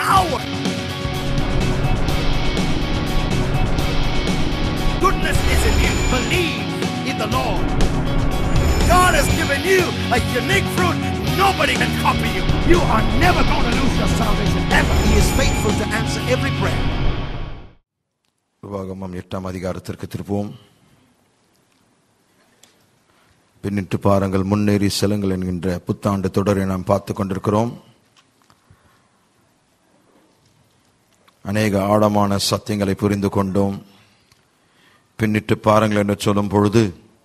power. Goodness is in you. Believe in the Lord. God has given you a unique fruit. Nobody can copy you. You are never going to lose your salvation ever. He is faithful to answer every prayer. உபாகமம் எட்டாம் அதிகாரத்திற்கு திருப்புவோம் பின்னிட்டு பாருங்கள் முன்னேறி செல்லுங்கள் என்கின்ற புத்தாண்டு தொடரை நாம் பார்த்து கொண்டிருக்கிறோம் அநேக ஆழமான சத்தியங்களை புரிந்து கொண்டோம் பின்னிட்டு பாருங்கள் என்று சொல்லும் பொழுது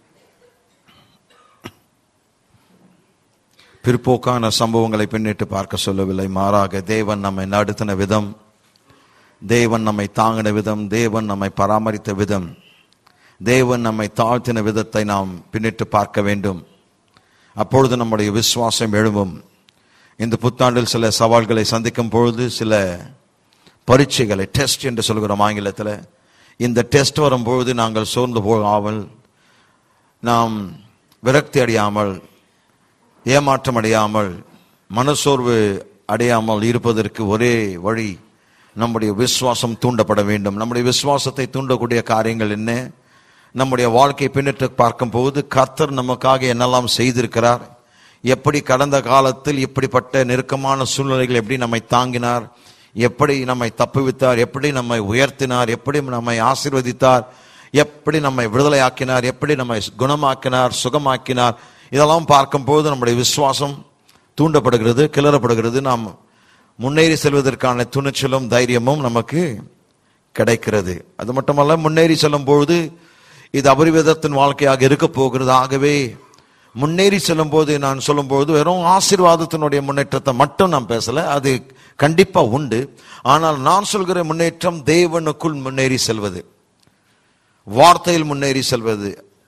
பிற்போக்கான சம்பவங்களை பின்னிட்டு பார்க்க சொல்லவில்லை மாறாக தேவன் நம்மை நடத்தின விதம் தேவன் நம்மை தாங்கின விதம் தேவன் நம்மை பராமரித்த விதம் தேவன் நம்மை தாழ்த்தின விதத்தை நாம் பின்னிட்டு பார்க்க வேண்டும் அப்பொழுது நம்முடைய விசுவாசம் எழும்பும் இந்த புத்தாண்டில் சில சவால்களை சந்திக்கும் பொழுது சில பரீட்சைகளை டெஸ்ட் என்று சொல்கிறோம் ஆங்கிலத்தில் இந்த டெஸ்ட் வரும்பொழுது நாங்கள் சோர்ந்து போகாமல் நாம் விரக்தி அடையாமல் ஏமாற்றம் அடையாமல் மனசோர்வு அடையாமல் இருப்பதற்கு ஒரே வழி நம்முடைய விசுவாசம் தூண்டப்பட வேண்டும் நம்முடைய விசுவாசத்தை தூண்டக்கூடிய காரியங்கள் என்ன நம்முடைய வாழ்க்கை பின்னிட்டு பார்க்கும்போது கர்த்தர் நமக்காக என்னெல்லாம் செய்திருக்கிறார் எப்படி கடந்த காலத்தில் இப்படிப்பட்ட நெருக்கமான சூழ்நிலைகள் எப்படி நம்மை தாங்கினார் எப்படி நம்மை தப்புவித்தார் எப்படி நம்மை உயர்த்தினார் எப்படி நம்மை ஆசீர்வதித்தார் எப்படி நம்மை விடுதலையாக்கினார் எப்படி நம்மை குணமாக்கினார் சுகமாக்கினார் இதெல்லாம் பார்க்கும்போது நம்முடைய விசுவாசம் தூண்டப்படுகிறது கிளறப்படுகிறது நாம் முன்னேறி செல்வதற்கான துணிச்சலும் தைரியமும் நமக்கு கிடைக்கிறது அது மட்டுமல்ல முன்னேறி செல்லும் பொழுது இது அபரிவிதத்தின் வாழ்க்கையாக இருக்க போகிறது ஆகவே முன்னேறி செல்லும் போது நான் சொல்லும்போது வெறும் ஆசீர்வாதத்தினுடைய முன்னேற்றத்தை மட்டும் நான் பேசல அது கண்டிப்பா உண்டு ஆனால் நான் சொல்கிற முன்னேற்றம் தேவனுக்குள் முன்னேறி செல்வது வார்த்தையில் முன்னேறி செல்வது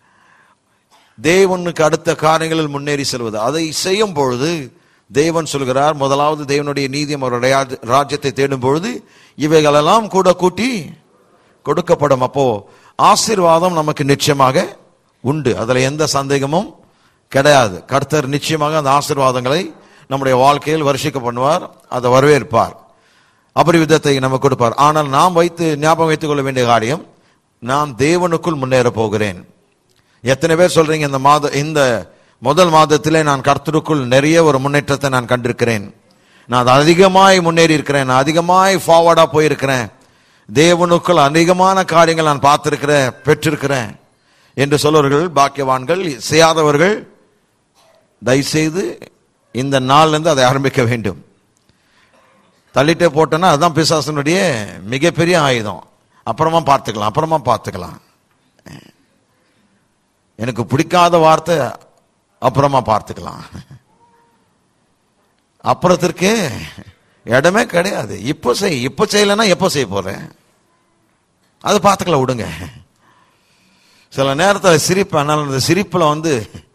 தேவனுக்கு அடுத்த காரியங்களில் முன்னேறி செல்வது அதை செய்யும் பொழுது தேவன் சொல்கிறார் முதலாவது தேவனுடைய நீதியம் அவருடைய ராஜ- ராஜ்யத்தை தேடும் பொழுது இவைகளெல்லாம் கூட கூட்டி கொடுக்கப்படும் அப்போ ஆசீர்வாதம் நமக்கு நிச்சயமாக உண்டு அதுல எந்த சந்தேகமும் கிடையாது கர்த்தர் நிச்சயமாக அந்த ஆசீர்வாதங்களை நம்முடைய வாழ்க்கையில் வருஷிக்க பண்ணுவார் அதை வரவேற்பார் அபரிவிதத்தை நமக்கு கொடுப்பார் ஆனால் நாம் வைத்து ஞாபகம் வைத்துக் கொள்ள வேண்டிய காரியம் நான் தேவனுக்குள் முன்னேற போகிறேன் எத்தனை பேர் சொல்றீங்க இந்த மாத இந்த முதல் மாதத்திலே நான் கர்த்தருக்குள் நிறைய ஒரு முன்னேற்றத்தை நான் கண்டிருக்கிறேன் நான் அதிகமாய் முன்னேறி இருக்கிறேன் நான் அதிகமாய் ஃபார்வர்டா போயிருக்கிறேன் தேவனுக்குள் அதிகமான காரியங்கள் நான் பார்த்திருக்கிறேன் பெற்றிருக்கிறேன் என்று சொல்வர்கள் பாக்கியவான்கள் செய்யாதவர்கள் தயவுசெய்து இந்த நாள்ல இருந்து அதை ஆரம்பிக்க வேண்டும் தள்ளிட்டே போட்டோன்னா அதுதான் பிசாசனுடைய மிகப்பெரிய ஆயுதம் அப்புறமா பார்த்துக்கலாம் அப்புறமா பார்த்துக்கலாம் எனக்கு பிடிக்காத வார்த்தை அப்புறமா பார்த்துக்கலாம் அப்புறத்திற்கு இடமே கிடையாது இப்போ செய் இப்போ செய்யலைன்னா எப்போ செய்ய போறேன் அது பார்த்துக்கலாம் விடுங்க சில நேரத்தில் சிரிப்பு ஆனால் அந்த சிரிப்பில் வந்து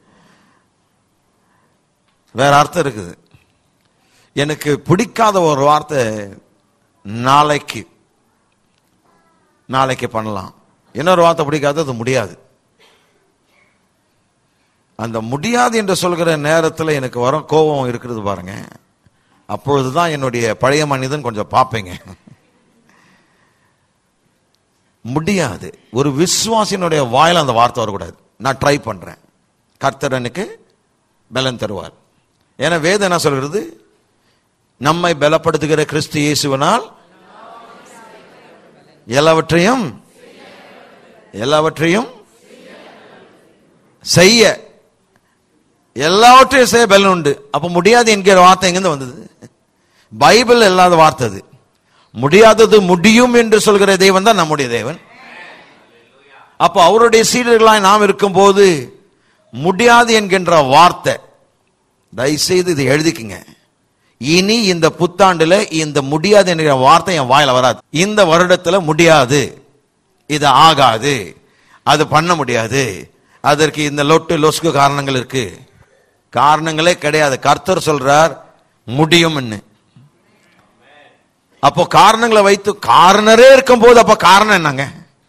வேற அர்த்தம் இருக்குது எனக்கு பிடிக்காத ஒரு வார்த்தை நாளைக்கு நாளைக்கு பண்ணலாம் இன்னொரு வார்த்தை பிடிக்காது அது முடியாது அந்த முடியாது என்று சொல்கிற நேரத்தில் எனக்கு வரும் கோபம் இருக்கிறது பாருங்க அப்பொழுதுதான் என்னுடைய பழைய மனிதன் கொஞ்சம் பார்ப்பேங்க முடியாது ஒரு விசுவாசினுடைய வாயில அந்த வார்த்தை வரக்கூடாது நான் ட்ரை பண்றேன் கர்த்தர் எனக்கு பலன் தருவார் ஏன்னா வேதம் என்ன சொல்கிறது நம்மை பலப்படுத்துகிற கிறிஸ்து இயேசுவினால் எல்லாவற்றையும் எல்லாவற்றையும் செய்ய எல்லாவற்றையும் செய்ய பலன் உண்டு அப்ப முடியாது என்கிற வார்த்தை எங்கிருந்து வந்தது பைபிள் இல்லாத வார்த்தை அது முடியாதது முடியும் என்று சொல்கிற தேவன் தான் நம்முடைய தேவன் அப்போ அவருடைய சீடர்களாய் நாம் இருக்கும்போது முடியாது என்கின்ற வார்த்தை தயவுசெய்து இதை எழுதிக்குங்க இனி இந்த புத்தாண்டுல இந்த முடியாது என்கிற வார்த்தை என் வாயில வராது இந்த வருடத்துல முடியாது இது ஆகாது அது பண்ண முடியாது அதற்கு இந்த லொட்டு லொஸ்கு காரணங்கள் இருக்கு காரணங்களே கிடையாது கர்த்தர் சொல்றார் முடியும்னு அப்போ காரணங்களை வைத்து காரணரே இருக்கும்போது அப்ப காரணம் என்னங்க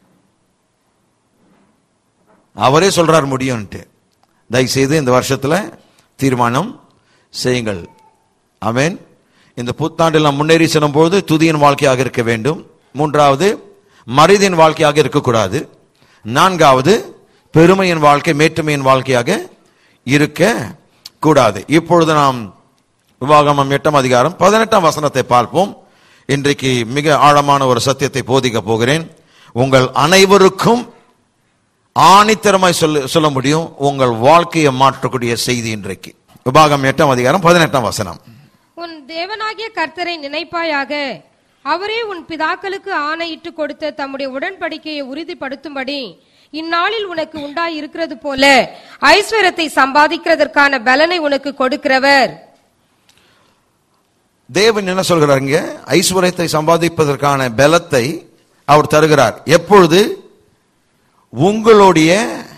அவரே சொல்றார் முடியும்ட்டு தயவுசெய்து இந்த வருஷத்துல தீர்மானம் செய்யுங்கள் ஆமென் இந்த புத்தாண்டில் நாம் முன்னேறி செல்லும் போது துதியின் வாழ்க்கையாக இருக்க வேண்டும் மூன்றாவது மரிதின் வாழ்க்கையாக இருக்கக்கூடாது நான்காவது பெருமையின் வாழ்க்கை மேற்றுமையின் வாழ்க்கையாக இருக்க கூடாது இப்பொழுது நாம் விவாகமம் எட்டாம் அதிகாரம் பதினெட்டாம் வசனத்தை பார்ப்போம் இன்றைக்கு மிக ஆழமான ஒரு சத்தியத்தை போதிக்க போகிறேன் உங்கள் அனைவருக்கும் ஆணித்தரமாய் சொல்ல சொல்ல முடியும் உங்கள் வாழ்க்கையை மாற்றக்கூடிய செய்தி இன்றைக்கு விபாகம் எட்டாம் அதிகாரம் பதினெட்டாம் வசனம் உன் தேவனாகிய கர்த்தரை நினைப்பாயாக அவரே உன் பிதாக்களுக்கு ஆணையிட்டு கொடுத்த தம்முடைய உடன்படிக்கையை உறுதிப்படுத்தும்படி இந்நாளில் உனக்கு உண்டாய் இருக்கிறது போல ஐஸ்வர்யத்தை சம்பாதிக்கிறதற்கான பலனை உனக்கு கொடுக்கிறவர் தேவன் என்ன சொல்கிறாருங்க ஐஸ்வர்யத்தை சம்பாதிப்பதற்கான பலத்தை அவர் தருகிறார் எப்பொழுது உங்களுடைய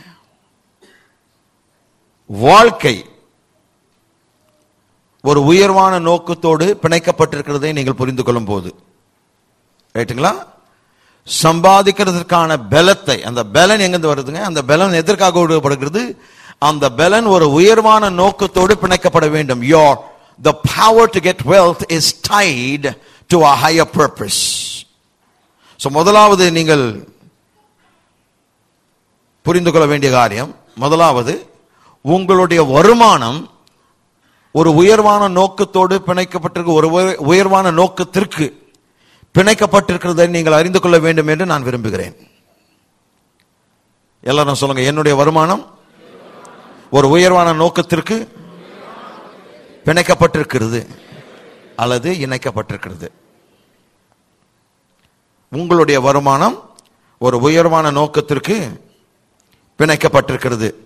வாழ்க்கை ஒரு உயர்வான நோக்கத்தோடு பிணைக்கப்பட்டிருக்கிறதை நீங்கள் புரிந்து கொள்ளும் போது ரைட்டுங்களா சம்பாதிக்கிறதுக்கான பலத்தை அந்த பலன் எங்கிருந்து வருதுங்க அந்த பலன் எதற்காக உருவப்படுகிறது அந்த பலன் ஒரு உயர்வான நோக்கத்தோடு பிணைக்கப்பட வேண்டும் your the power to get wealth is tied to a higher purpose so முதலாவது நீங்கள் புரிந்து கொள்ள வேண்டிய காரியம் முதலாவது உங்களுடைய வருமானம் ஒரு உயர்வான நோக்கத்தோடு பிணைக்கப்பட்டிருக்க ஒரு உயர்- உயர்வான நோக்கத்திற்கு பிணைக்கப்பட்டிருக்கிறதை நீங்கள் அறிந்து கொள்ள வேண்டும் என்று நான் விரும்புகிறேன் எல்லாரும் சொல்லுங்க என்னுடைய வருமானம் ஒரு உயர்வான நோக்கத்திற்கு பிணைக்கப்பட்டிருக்கிறது அல்லது இணைக்கப்பட்டிருக்கிறது உங்களுடைய வருமானம் ஒரு உயர்வான நோக்கத்திற்கு பிணைக்கப்பட்டிருக்கிறது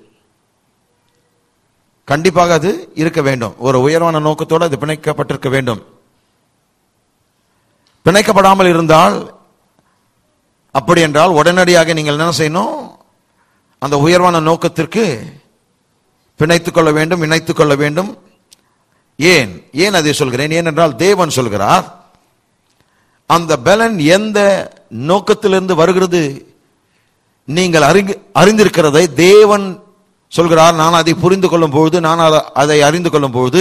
கண்டிப்பாக அது இருக்க வேண்டும் ஒரு உயர்வான நோக்கத்தோடு அது பிணைக்கப்பட்டிருக்க வேண்டும் பிணைக்கப்படாமல் இருந்தால் அப்படி என்றால் உடனடியாக நீங்கள் என்ன செய்யணும் அந்த உயர்வான நோக்கத்திற்கு பிணைத்துக் கொள்ள வேண்டும் இணைத்துக் கொள்ள வேண்டும் ஏன் ஏன் அதை சொல்கிறேன் ஏனென்றால் தேவன் சொல்கிறார் அந்த பலன் எந்த நோக்கத்திலிருந்து வருகிறது நீங்கள் அறிந்து அறிந்திருக்கிறதை தேவன் சொல்கிறார் நான் அதை புரிந்து கொள்ளும் பொழுது நான் அத- அதை அறிந்து கொள்ளும் பொழுது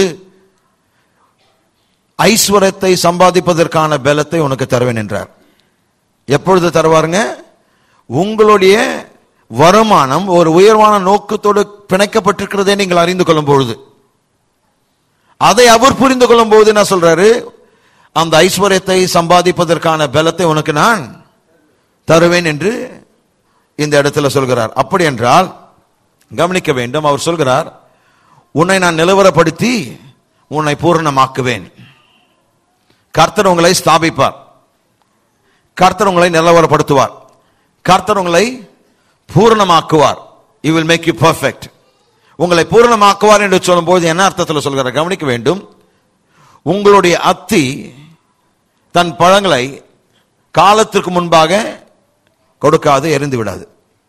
ஐஸ்வரத்தை சம்பாதிப்பதற்கான பலத்தை உனக்கு தருவேன் என்றார் எப்பொழுது தருவாருங்க உங்களுடைய வருமானம் ஒரு உயர்வான நோக்கத்தோடு பிணைக்கப்பட்டிருக்கிறதை நீங்கள் அறிந்து கொள்ளும் பொழுது அதை அவர் புரிந்து கொள்ளும் போது என்ன சொல்றாரு அந்த ஐஸ்வர்யத்தை சம்பாதிப்பதற்கான பலத்தை உனக்கு நான் தருவேன் என்று இந்த இடத்துல சொல்கிறார் அப்படி என்றால் கவனிக்க வேண்டும் அவர் சொல்கிறார் உன்னை நான் நிலவரப்படுத்தி உன்னை பூரணமாக்குவேன் கர்த்தர் உங்களை ஸ்தாபிப்பார் கர்த்தர் உங்களை நிலவரப்படுத்துவார் கர்த்தர் உங்களை பூரணமாக்குவார் he will make you perfect உங்களை பூரணமாக்குவார் என்று சொல்லும்போது என்ன அர்த்தத்தில் சொல்கிறார் கவனிக்க வேண்டும் உங்களுடைய அத்தி தன் பழங்களை காலத்திற்கு முன்பாக கொடுக்காது எரிந்து விடாது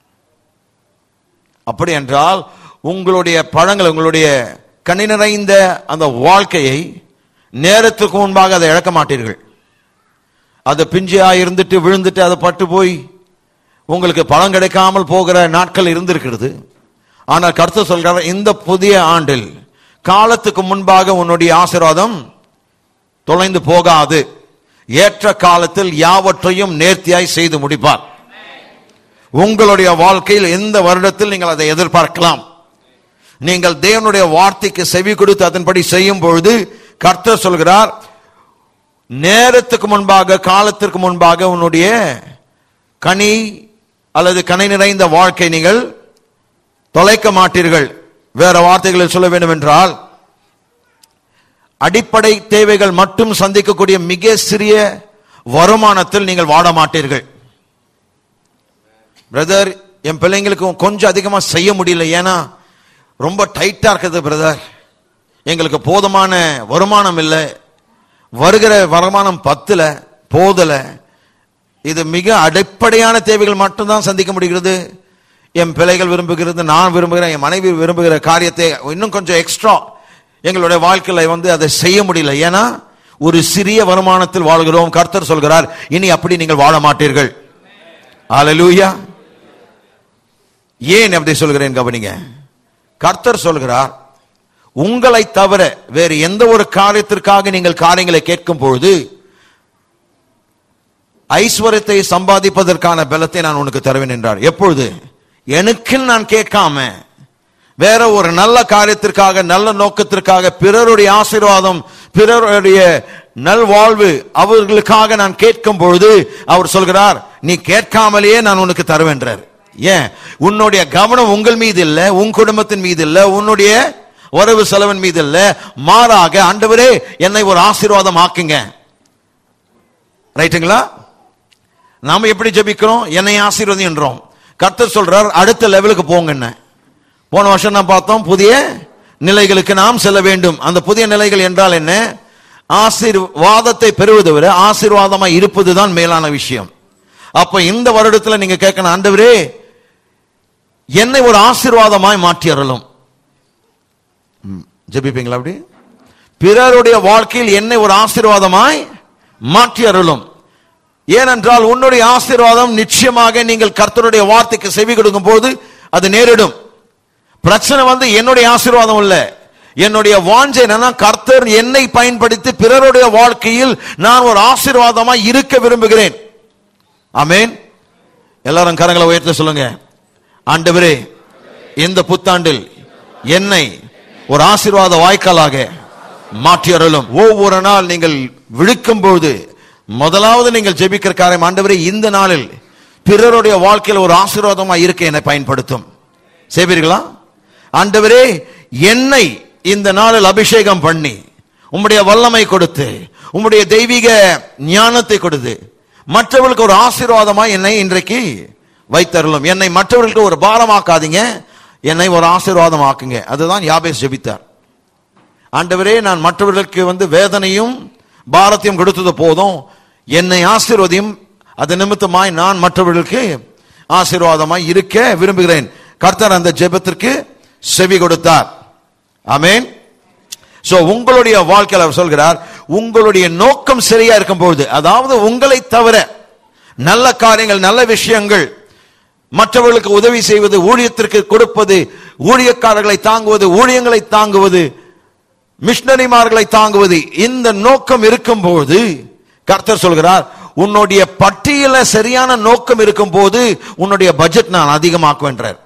அப்படி என்றால் உங்களுடைய பழங்கள் உங்களுடைய கனி நிறைந்த அந்த வாழ்க்கையை நேரத்துக்கு முன்பாக அதை இழக்க மாட்டீர்கள் அது பிஞ்சியா இருந்துட்டு விழுந்துட்டு அதை பட்டு போய் உங்களுக்கு பழம் கிடைக்காமல் போகிற நாட்கள் இருந்திருக்கிறது ஆனால் கருத்து சொல்கிறார் இந்த புதிய ஆண்டில் காலத்துக்கு முன்பாக உன்னுடைய ஆசீர்வாதம் தொலைந்து போகாது ஏற்ற காலத்தில் யாவற்றையும் நேர்த்தியாய் செய்து முடிப்பார் உங்களுடைய வாழ்க்கையில் எந்த வருடத்தில் நீங்கள் அதை எதிர்பார்க்கலாம் நீங்கள் தேவனுடைய வார்த்தைக்கு செவி கொடுத்து அதன்படி செய்யும் பொழுது கர்த்தர் சொல்கிறார் நேரத்துக்கு முன்பாக காலத்திற்கு முன்பாக உன்னுடைய கனி அல்லது கனி நிறைந்த வாழ்க்கை நீங்கள் தொலைக்க மாட்டீர்கள் வேற வார்த்தைகளில் சொல்ல வேண்டும் என்றால் அடிப்படை தேவைகள் மட்டும் சந்திக்கக்கூடிய மிக சிறிய வருமானத்தில் நீங்கள் வாட மாட்டீர்கள் பிரதர் என் பிள்ளைங்களுக்கு கொஞ்சம் அதிகமாக செய்ய முடியல ஏன்னா ரொம்ப டைட்டா இருக்குது பிரதர் எங்களுக்கு போதுமான வருமானம் இல்லை வருகிற வருமானம் பத்துல போதல இது மிக அடிப்படையான தேவைகள் மட்டும்தான் சந்திக்க முடிகிறது என் பிள்ளைகள் விரும்புகிறது நான் விரும்புகிறேன் என் மனைவி விரும்புகிற காரியத்தை இன்னும் கொஞ்சம் எக்ஸ்ட்ரா எங்களுடைய வாழ்க்கையில வந்து அதை செய்ய முடியல ஏன்னா ஒரு சிறிய வருமானத்தில் வாழ்கிறோம் கர்த்தர் சொல்கிறார் இனி அப்படி நீங்கள் வாழ மாட்டீர்கள் ஹalleluya ஏன் அப்படி சொல்கிறேன் கவனிங்க கர்த்தர் சொல்கிறார் உங்களை தவிர வேறு எந்த ஒரு காரியத்திற்காக நீங்கள் காரியங்களை கேட்கும் பொழுது ஐஸ்வர்யத்தை சம்பாதிப்பதற்கான பலத்தை நான் உனக்கு தருவேன் என்றார் எப்பொழுது எனக்கு நான் கேட்காம வேற ஒரு நல்ல காரியத்திற்காக நல்ல நோக்கத்திற்காக பிறருடைய ஆசீர்வாதம் பிறருடைய நல்வாழ்வு அவர்களுக்காக நான் கேட்கும் பொழுது அவர் சொல்கிறார் நீ கேட்காமலேயே நான் உனக்கு தருவேன்றார் ஏன் உன்னுடைய கவனம் உங்கள் மீது இல்ல உன் குடும்பத்தின் மீது இல்ல உன்னுடைய வரவு செலவின் மீது இல்ல மாறாக ஆண்டவரே என்னை ஒரு ஆசீர்வாதம் ஆக்குங்க ரைட்டுங்களா நாம எப்படி ஜெபிக்கிறோம் என்னை ஆசீர்வதி என்றோம் கர்த்தர் சொல்றார் அடுத்த லெவலுக்கு போங்க என்ன போன வருஷம் நான் பார்த்தோம் புதிய நிலைகளுக்கு நாம் செல்ல வேண்டும் அந்த புதிய நிலைகள் என்றால் என்ன ஆசீர்வாதத்தை பெறுவதை விட ஆசீர்வாதமாய் இருப்பதுதான் மேலான விஷயம் அப்ப இந்த வருடத்துல நீங்க கேட்கணும் ஆண்டவரே என்னை ஒரு ஆசீர்வாதமாய் மாற்றி அருளும் ம், ஜெபிப்பீங்களா அப்படி பிறருடைய வாழ்க்கையில் என்னை ஒரு ஆசீர்வாதமாய் மாற்றி அருளும் ஏனென்றால் உன்னுடைய ஆசீர்வாதம் நிச்சயமாக நீங்கள் கர்த்தருடைய வார்த்தைக்கு செவி கொடுக்கும் போது அது நேரிடும் பிரச்சனை வந்து என்னுடைய ஆசீர்வாதம் இல்ல என்னுடைய வாஞ்சை என்னன்னா கர்த்தர் என்னை பயன்படுத்தி பிறருடைய வாழ்க்கையில் நான் ஒரு ஆசீர்வாதமாய் இருக்க விரும்புகிறேன் ஆமென் எல்லாரும் கரங்களை உயர்த்த சொல்லுங்க ஆண்டவரே இந்த புத்தாண்டில் என்னை ஒரு ஆசீர்வாத வாய்க்காலாக மாற்றி அருளும் ஒவ்வொரு நாள் நீங்கள் விழிக்கும் பொழுது முதலாவது நீங்கள் ஜெபிக்கிற காரியம் ஆண்டவரே இந்த நாளில் பிறருடைய வாழ்க்கையில் ஒரு ஆசீர்வாதமா இருக்க என்னை பயன்படுத்தும் செய்வீர்களா ஆண்டவரே என்னை இந்த நாளில் அபிஷேகம் பண்ணி உம்முடைய வல்லமை கொடுத்து உம்முடைய தெய்வீக ஞானத்தை கொடுத்து மற்றவர்களுக்கு ஒரு ஆசீர்வாதமா என்னை இன்றைக்கு வைத்தருளும் என்னை மற்றவர்களுக்கு ஒரு பாரமாக்காதீங்க என்னை ஒரு ஆசீர்வாதம் ஆக்குங்க அதுதான் யாபேஸ் ஜெபித்தார் ஆண்டவரே நான் மற்றவர்களுக்கு வந்து வேதனையும் பாரத்தையும் கொடுத்தது போதும் என்னை ஆசீர்வதியும் அது நிமித்தமாய் நான் மற்றவர்களுக்கு ஆசீர்வாதமாய் இருக்க விரும்புகிறேன் கர்த்தர் அந்த ஜெபத்திற்கு செவி கொடுத்தார் ஆமென் சோ உங்களுடைய வாழ்க்கையில் அவர் சொல்கிறார் உங்களுடைய நோக்கம் சரியா இருக்கும் பொழுது அதாவது உங்களை தவிர நல்ல காரியங்கள் நல்ல விஷயங்கள் மற்றவர்களுக்கு உதவி செய்வது ஊழியத்திற்கு கொடுப்பது ஊழியக்காரர்களை தாங்குவது ஊழியங்களை தாங்குவது மிஷனரிமார்களை தாங்குவது இந்த நோக்கம் இருக்கும்போது கர்த்தர் சொல்கிறார் உன்னுடைய பட்டியல சரியான நோக்கம் இருக்கும் போது உன்னுடைய பட்ஜெட் நான் அதிகமாக்குவேன்றார்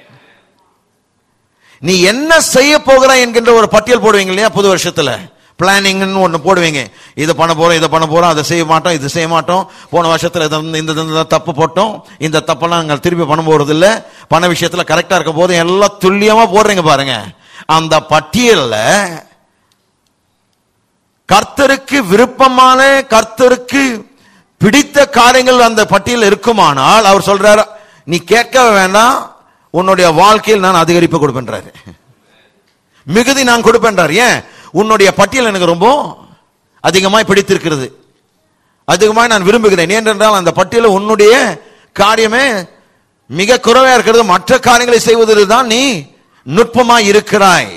நீ என்ன செய்ய போகிறாய் என்கின்ற ஒரு பட்டியல் போடுவீங்க இல்லையா புது வருஷத்துல பிளானிங்னு ஒன்று போடுவீங்க இதை பண்ண போறோம் இதை பண்ண போறோம் அதை செய்ய மாட்டோம் இது செய்ய மாட்டோம் போன வருஷத்துல இதை வந்து இந்த இந்த தப்பு போட்டோம் இந்த தப்பெல்லாம் நாங்கள் திருப்பி பண்ண போறது இல்ல பண விஷயத்துல கரெக்டா இருக்க போது எல்லாம் துல்லியமா போடுறீங்க பாருங்க அந்த பட்டியல்ல கர்த்தருக்கு விருப்பமான கர்த்தருக்கு பிடித்த காரியங்கள் அந்த பட்டியல் இருக்குமானால் அவர் சொல்றாரு நீ கேட்க வேண்டாம் உன்னுடைய வாழ்க்கையில் நான் அதிகரிப்பு கொடுப்பேன்றாரு மிகுதி நான் கொடுப்பேன்றார் ஏன் உன்னுடைய பட்டியல் எனக்கு ரொம்ப அதிகமாய் பிடித்திருக்கிறது அதிகமாய் நான் விரும்புகிறேன் ஏனென்றால் அந்த பட்டியல உன்னுடைய காரியமே மிக குறைவா இருக்கிறது மற்ற காரியங்களை செய்வதில் தான் நீ நுட்பமாய் இருக்கிறாய்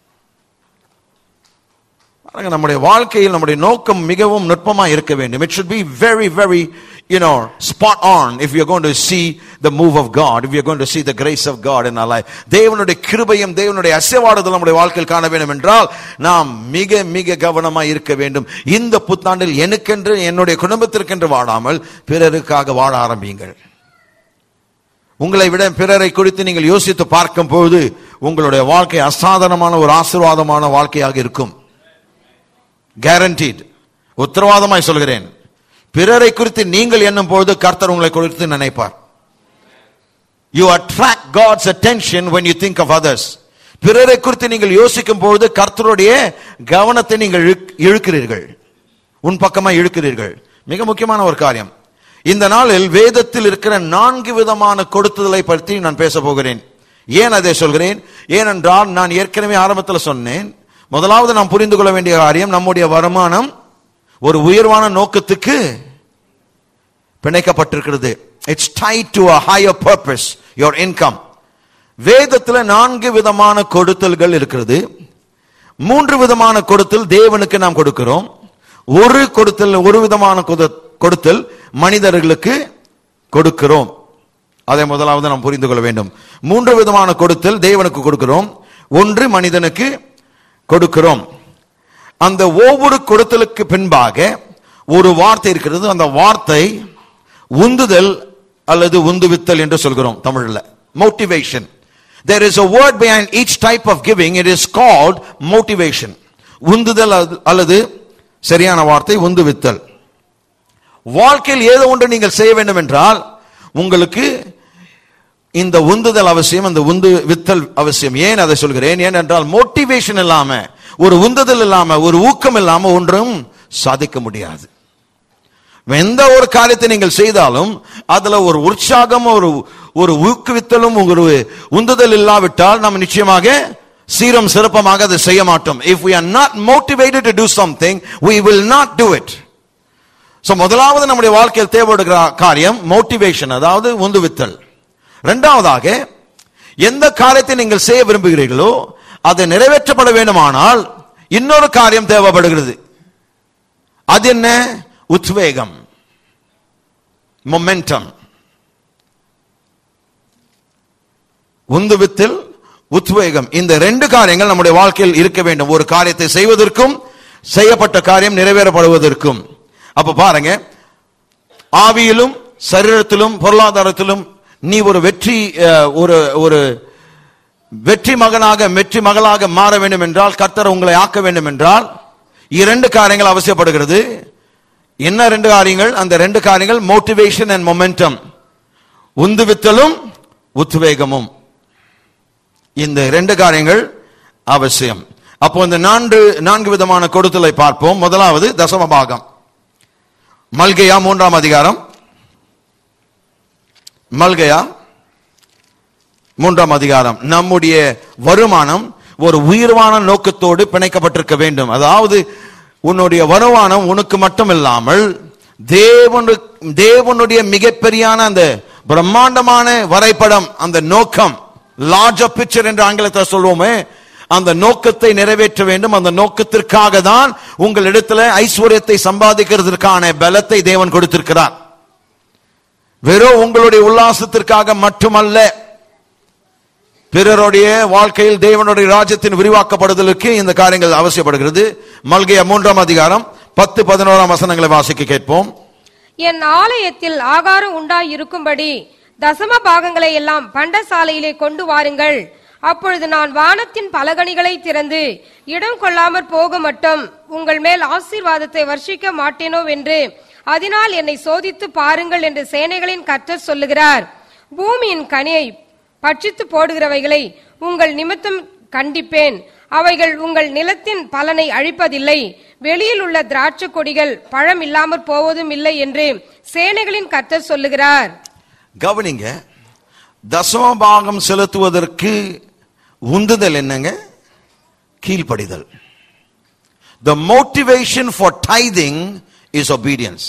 பாருங்க நம்முடைய வாழ்க்கையில் நம்முடைய நோக்கம் மிகவும் நுட்பமா இருக்க வேண்டும் it should be very very you know spot on if you're going to see the move of god if you're going to see the grace of god in our life தேவனுடைய கிருபையும் தேவனுடைய அசைவாடுதல் நம்முடைய வாழ்க்கையில் காண வேண்டும் என்றால் நாம் மிக மிக கவனமா இருக்க வேண்டும் இந்த புத்தாண்டில் எனக்கென்று என்னுடைய குடும்பத்திற்கென்று வாழாமல் பிறருக்காக வாழ ஆரம்பியுங்கள் உங்களை விட பிறரை குறித்து நீங்கள் யோசித்து பார்க்கும் பொழுது உங்களுடைய வாழ்க்கை அசாதாரணமான ஒரு ஆசீர்வாதமான வாழ்க்கையாக இருக்கும் கேரண்டீட் உத்தரவாதமாய் சொல்கிறேன் பிறரை குறித்து நீங்கள் எண்ணும் பொழுது கர்த்தர் உங்களை குறித்து நினைப்பார் you attract God's attention when you think of others பிறரை குறித்து நீங்கள் யோசிக்கும் பொழுது கர்த்தருடைய கவனத்தை நீங்கள் இழுக்- இழுக்கிறீர்கள் உன் பக்கமா இழுக்கிறீர்கள் மிக முக்கியமான ஒரு காரியம் இந்த நாளில் வேதத்தில் இருக்கிற நான்கு விதமான கொடுத்துதலை பற்றி நான் பேச போகிறேன் ஏன் அதை சொல்கிறேன் ஏனென்றால் நான் ஏற்கனவே ஆரம்பத்தில் சொன்னேன் முதலாவது நாம் புரிந்து கொள்ள வேண்டிய காரியம் நம்முடைய வருமானம் ஒரு உயர்வான நோக்கத்துக்கு பிணைக்கப்பட்டிருக்கிறது it's tied to a higher purpose your income வேதத்துல நான்கு விதமான கொடுத்தல்கள் இருக்கிறது மூன்று விதமான கொடுத்தல் தேவனுக்கு நாம் கொடுக்கிறோம் ஒரு கொடுத்தல் ஒரு விதமான கொடு- கொடுத்தல் மனிதர்களுக்கு கொடுக்கிறோம் அதை முதலாவது நாம் புரிந்து கொள்ள வேண்டும் மூன்று விதமான கொடுத்தல் தேவனுக்கு கொடுக்கிறோம் ஒன்று மனிதனுக்கு கொடுக்கிறோம் அந்த ஒவ்வொரு கொடுத்தலுக்கு பின்பாக ஒரு வார்த்தை இருக்கிறது அந்த வார்த்தை உந்துதல் அல்லது உந்துவித்தல் என்று சொல்கிறோம் தமிழ்ல motivation there is a word behind each type of giving it is called motivation உந்துதல் அல்லது- அல்லது சரியான வார்த்தை உந்துவித்தல் வாழ்க்கையில் ஏதோ ஒன்று நீங்கள் செய்ய வேண்டும் என்றால் உங்களுக்கு இந்த உந்துதல் அவசியம் அந்த உந்து வித்தல் அவசியம் ஏன் அதை சொல்கிறேன் ஏனென்றால் மோட்டிவேஷன் இல்லாம ஒரு உந்துதல் இல்லாம ஒரு ஊக்கம் இல்லாம ஒன்றும் சாதிக்க முடியாது எந்த ஒரு காரியத்தை நீங்கள் செய்தாலும் அதுல ஒரு உற்சாகம் ஒரு ஒரு ஊக்குவித்தலும் ஒரு உந்துதல் இல்லாவிட்டால் நம்ம நிச்சயமாக சீரம் சிறப்பமாக அதை செய்ய மாட்டோம் if we are not motivated to do something we will not do it so முதலாவது நம்முடைய வாழ்க்கையில் தேவைப்படுகிற காரியம் மோட்டிவேஷன் அதாவது உந்துவித்தல் இரண்டாவதாக எந்த காரியத்தை நீங்கள் செய்ய விரும்புகிறீர்களோ அது நிறைவேற்றப்பட வேண்டுமானால் இன்னொரு காரியம் தேவைப்படுகிறது அது என்ன உத்வேகம் மொமெண்டம் உந்துவித்தில் உத்வேகம் இந்த ரெண்டு காரியங்கள் நம்முடைய வாழ்க்கையில் இருக்க வேண்டும் ஒரு காரியத்தை செய்வதற்கும் செய்யப்பட்ட காரியம் நிறைவேறப்படுவதற்கும் அப்ப பாருங்க ஆவியிலும் சரீரத்திலும் பொருளாதாரத்திலும் நீ ஒரு வெற்றி அஹ், ஒரு ஒரு வெற்றி மகனாக வெற்றி மகளாக மாற வேண்டும் என்றால் கர்த்தர் உங்களை ஆக்க வேண்டும் என்றால் இரண்டு காரியங்கள் அவசியப்படுகிறது என்ன ரெண்டு காரியங்கள் அந்த ரெண்டு காரியங்கள் மோட்டிவேஷன் அண்ட் மொமெண்டம் உந்துவித்தலும் உத்வேகமும் இந்த ரெண்டு காரியங்கள் அவசியம் அப்போ இந்த நான்கு நான்கு விதமான கொடுத்தலை பார்ப்போம் முதலாவது தசம பாகம் மல்கையா மூன்றாம் அதிகாரம் மல்கையா மூன்றாம் அதிகாரம் நம்முடைய வருமானம் ஒரு உயிர்வான நோக்கத்தோடு பிணைக்கப்பட்டிருக்க வேண்டும் அதாவது உன்னுடைய வருமானம் உனக்கு மட்டும் இல்லாமல் தேவனு தேவனுடைய மிகப்பெரியான அந்த பிரம்மாண்டமான வரைபடம் அந்த நோக்கம் லார்ஜர் பிக்சர் என்று ஆங்கிலத்தில் சொல்வோமே அந்த நோக்கத்தை நிறைவேற்ற வேண்டும் அந்த நோக்கத்திற்காக தான் உங்களிடத்துல ஐஸ்வர்யத்தை சம்பாதிக்கிறதுக்கான பலத்தை தேவன் கொடுத்திருக்கிறார் வெறும் உங்களுடைய உல்லாசத்திற்காக மட்டுமல்ல பிறருடைய வாழ்க்கையில் தேவனுடைய ராஜ்யத்தின் விரிவாக்கப்படுதலுக்கு இந்த காரியங்கள் அவசியப்படுகிறது மல்கைய மூன்றாம் அதிகாரம் பத்து பதினோராம் வசனங்களை வாசிக்க கேட்போம் என் ஆலயத்தில் ஆகாரம் உண்டாய் இருக்கும்படி தசம பாகங்களை எல்லாம் பண்டசாலையிலே கொண்டு வாருங்கள் அப்பொழுது நான் வானத்தின் பலகணிகளை திறந்து இடம் கொள்ளாமற் போக மட்டும் உங்கள் மேல் ஆசீர்வாதத்தை வர்ஷிக்க மாட்டேனோ என்று அதனால் என்னை சோதித்து பாருங்கள் என்று சேனைகளின் கர்த்தர் சொல்லுகிறார் பூமியின் கனியை பட்சித்து போடுகிறவைகளை உங்கள் நிமித்தம் கண்டிப்பேன் அவைகள் உங்கள் நிலத்தின் பலனை அழிப்பதில்லை வெளியில் உள்ள திராட்சை கொடிகள் பழம் இல்லாமற் போவதும் இல்லை என்று சேனைகளின் கர்த்தர் சொல்லுகிறார் கவனிங்க தசம பாகம் செலுத்துவதற்கு உந்துதல் என்னங்க கீழ்ப்படிதல் the motivation for tithing is obedience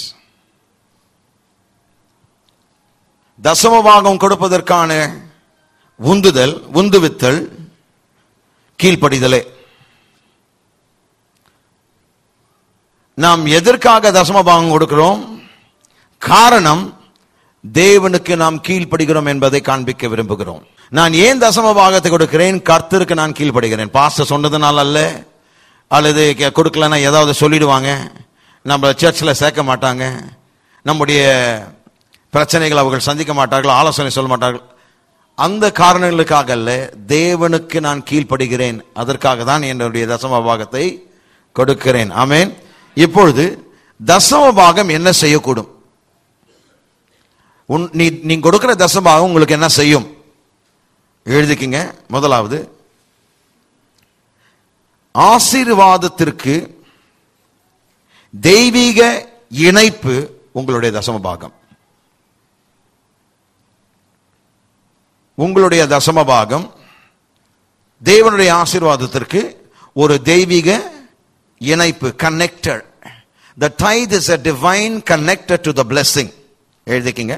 தசம பாகம் கொடுப்பதற்கான உந்துதல் உந்துவித்தல் கீழ்ப்படிதலே நாம் எதற்காக தசம பாகம் கொடுக்கிறோம் காரணம் தேவனுக்கு நாம் கீழ்ப்படுகிறோம் என்பதை காண்பிக்க விரும்புகிறோம் நான் ஏன் தசம பாகத்தை கொடுக்கிறேன் கர்த்தருக்கு நான் கீழ்ப்படுகிறேன் பாஸ்டர் சொன்னதுனால அல்ல அல்லது கே- கொடுக்கலன்னா ஏதாவது சொல்லிடுவாங்க நம்ம சர்ச்சில் சேர்க்க மாட்டாங்க நம்முடைய பிரச்சனைகள் அவர்கள் சந்திக்க மாட்டார்கள் ஆலோசனை சொல்ல மாட்டார்கள் அந்த காரணங்களுக்காக அல்ல தேவனுக்கு நான் கீழ்ப்படுகிறேன் அதற்காக தான் என்னுடைய தசம பாகத்தை கொடுக்கிறேன் ஆமென் இப்பொழுது தசம பாகம் என்ன செய்யக்கூடும் உன் நீ நீ கொடுக்கிற தசமாகும் உங்களுக்கு என்ன செய்யும் எழுதிக்கிங்க முதலாவது ஆசீர்வாதத்திற்கு தெய்வீக இணைப்பு உங்களுடைய தசம பாகம் உங்களுடைய தசம பாகம் தேவனுடைய ஆசீர்வாதத்திற்கு ஒரு தெய்வீக இணைப்பு connected the tithe is a divine connected to the blessing எழுதிக்கிங்க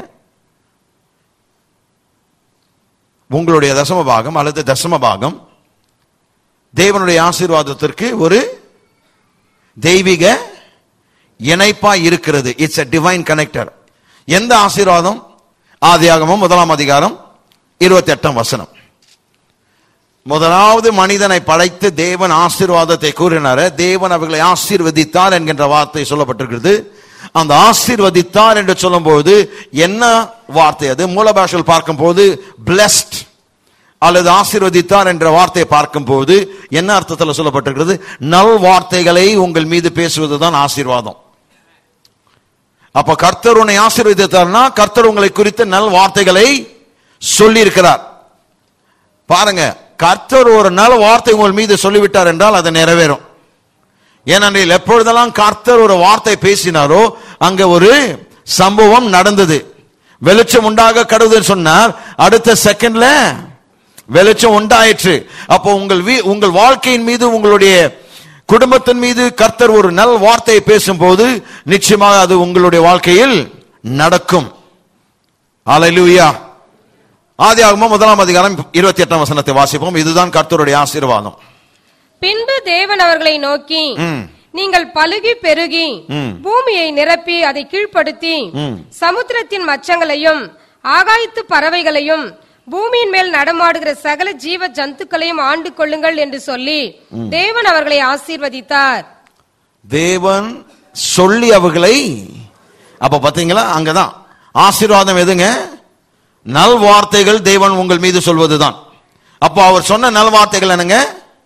உங்களுடைய தசம பாகம் அல்லது தசம பாகம் தேவனுடைய ஆசீர்வாதத்திற்கு ஒரு தெய்வீக இணைப்பா இருக்கிறது இட்ஸ் a divine கனெக்டர் எந்த ஆசீர்வாதம் ஆதியாகமம் முதலாம் அதிகாரம் இருபத்தி எட்டாம் வசனம் முதலாவது மனிதனை படைத்து தேவன் ஆசீர்வாதத்தை கூறினார் தேவன் அவர்களை ஆசீர்வதித்தார் என்கின்ற வார்த்தை சொல்லப்பட்டிருக்கிறது அந்த ஆசீர்வதித்தார் என்று சொல்லும்போது என்ன வார்த்தை அது மூல பாஷையில் பார்க்கும்போது blessed அல்லது ஆசீர்வதித்தார் என்ற வார்த்தையை பார்க்கும்போது என்ன அர்த்தத்தில் சொல்லப்பட்டிருக்கிறது நல் வார்த்தைகளை உங்கள் மீது பேசுவதுதான் ஆசீர்வாதம் அப்ப கர்த்தர் உன்னை ஆசீர்வதித்தார்னா கர்த்தர் உங்களை குறித்த நல் வார்த்தைகளை சொல்லி இருக்கிறார் பாருங்க கர்த்தர் ஒரு நல் வார்த்தை உங்கள் மீது சொல்லிவிட்டார் என்றால் அது நிறைவேறும் ஏனென்றால் எப்பொழுதெல்லாம் கர்த்தர் ஒரு வார்த்தை பேசினாரோ அங்க ஒரு சம்பவம் நடந்தது வெளிச்சம் உண்டாக கடவுதுன்னு சொன்னார் அடுத்த செகண்ட்ல வெளிச்சம் உண்டாயிற்று அப்போ உங்கள் வீ உங்கள் வாழ்க்கையின் மீது உங்களுடைய குடும்பத்தின் மீது கர்த்தர் ஒரு நல் வார்த்தையை பேசும்போது நிச்சயமாக அது உங்களுடைய வாழ்க்கையில் நடக்கும் ஹalleluya ஆதியாகமம் முதலாம் அதிகாரம் இருபத்தி எட்டாம் வசனத்தை வாசிப்போம் இதுதான் கர்த்தருடைய ஆசீர்வாதம் பின்பு தேவன் அவர்களை நோக்கி ம். நீங்கள் பலுகி பெருகி ம். பூமியை நிரப்பி அதை கீழ்ப்படுத்தி ம். சமுத்திரத்தின் மச்சங்களையும் ஆகாயத்து பறவைகளையும் பூமியின் மேல் நடமாடுகிற சகல ஜீவ ஜந்துக்களையும் ஆண்டு கொள்ளுங்கள் என்று சொல்லி தேவன் அவர்களை ஆசீர்வதித்தார் தேவன் சொல்லி அவர்களை அப்ப பாத்தீங்களா அங்கதான் ஆசீர்வாதம் எதுங்க நல் வார்த்தைகள் தேவன் உங்கள் மீது சொல்வதுதான் அப்போ அவர் சொன்ன நல் வார்த்தைகள் என்னங்க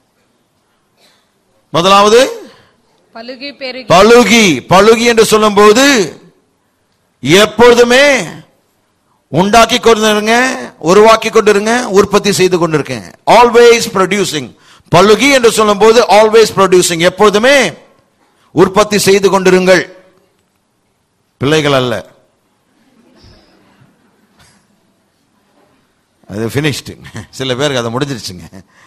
முதலாவது பலுகி பெருகி பழுகி பழுகி என்று சொல்லும்போது எப்பொழுதுமே உண்டாக்கி கொண்டிருங்க உருவாக்கி கொண்டிருங்க உற்பத்தி செய்து கொண்டிருக்கேன் ஆல்வேஸ் ப்ரொடியூசிங் பழுகி என்று சொல்லும்போது ஆல்வேஸ் ப்ரொடியூசிங் எப்பொழுதுமே உற்பத்தி செய்து கொண்டிருங்கள் பிள்ளைகள் அல்ல அது ஃபினிஷ்டு சில பேருக்கு அதை முடிஞ்சிருச்சுங்க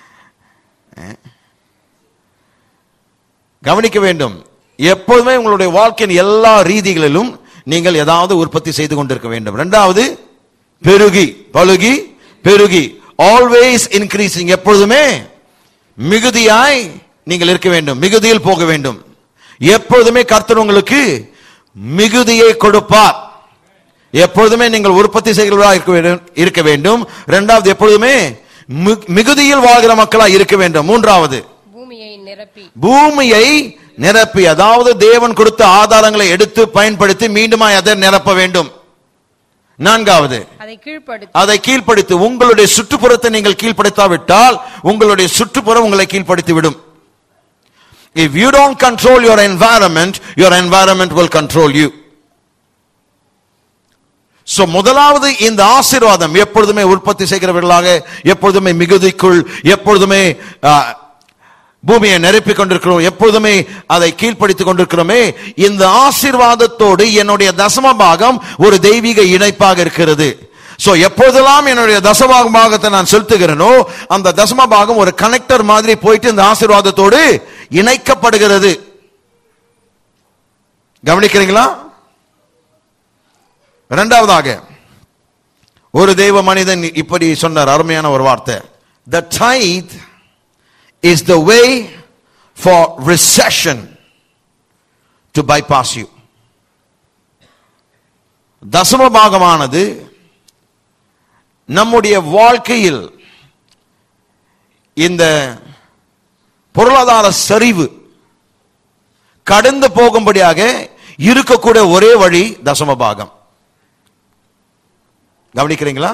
கவனிக்க வேண்டும் எப்போதுமே உங்களுடைய வாழ்க்கையின் எல்லா ரீதிகளிலும் நீங்கள் ஏதாவது உற்பத்தி செய்து கொண்டிருக்க வேண்டும் இரண்டாவது பெருகி பழுகி பெருகி ஆல்வேஸ் இன்க்ரீசிங் எப்பொழுதுமே மிகுதியாய் நீங்கள் இருக்க வேண்டும் மிகுதியில் போக வேண்டும் எப்பொழுதுமே கர்த்தர் உங்களுக்கு மிகுதியை கொடுப்பார் எப்பொழுதுமே நீங்கள் உற்பத்தி செய்கிறவர்களாக இருக்க வேண்டும் இருக்க வேண்டும் இரண்டாவது எப்பொழுதுமே மிகு- மிகுதியில் வாழ்கிற மக்களா இருக்க வேண்டும் மூன்றாவது பூமியை நிரப்பி பூமியை நிரப்பி அதாவது தேவன் கொடுத்த ஆதாரங்களை எடுத்து பயன்படுத்தி மீண்டுமாய் அதை நிரப்ப வேண்டும் நான்காவது அதை கீழ்ப்படுத்தி அதை கீழ்ப்படுத்தி உங்களுடைய சுற்றுப்புறத்தை நீங்கள் கீழ்ப்படுத்தாவிட்டால் உங்களுடைய சுற்றுப்புறம் உங்களை கீழ்ப்படுத்தி விடும் if you don't control your environment your environment will control you so முதலாவது இந்த ஆசீர்வாதம் எப்பொழுதுமே உற்பத்தி செய்கிறவர்களாக எப்பொழுதுமே மிகுதிக்குள் எப்பொழுதுமே ஆ, பூமியை நிரப்பிக் கொண்டிருக்கிறோம் எப்பொழுதுமே அதை கீழ்ப்படுத்திக் கொண்டிருக்கிறோமே இந்த ஆசீர்வாதத்தோடு என்னுடைய தசம பாகம் ஒரு தெய்வீக இணைப்பாக இருக்கிறது சோ எப்பொழுதெல்லாம் என்னுடைய தசம பாகத்தை நான் செலுத்துகிறேனோ அந்த தசம பாகம் ஒரு கனெக்டர் மாதிரி போயிட்டு இந்த ஆசீர்வாதத்தோடு இணைக்கப்படுகிறது கவனிக்கிறீங்களா இரண்டாவதாக ஒரு தெய்வ மனிதன் இப்படி சொன்னார் அருமையான ஒரு வார்த்தை the tithe is the way for recession to bypass you தசம பாகமானது நம்முடைய வாழ்க்கையில் இந்த பொருளாதார சரிவு கடந்து போகும்படியாக இருக்கக்கூடிய ஒரே வழி தசம பாகம் கவனிக்கிறீங்களா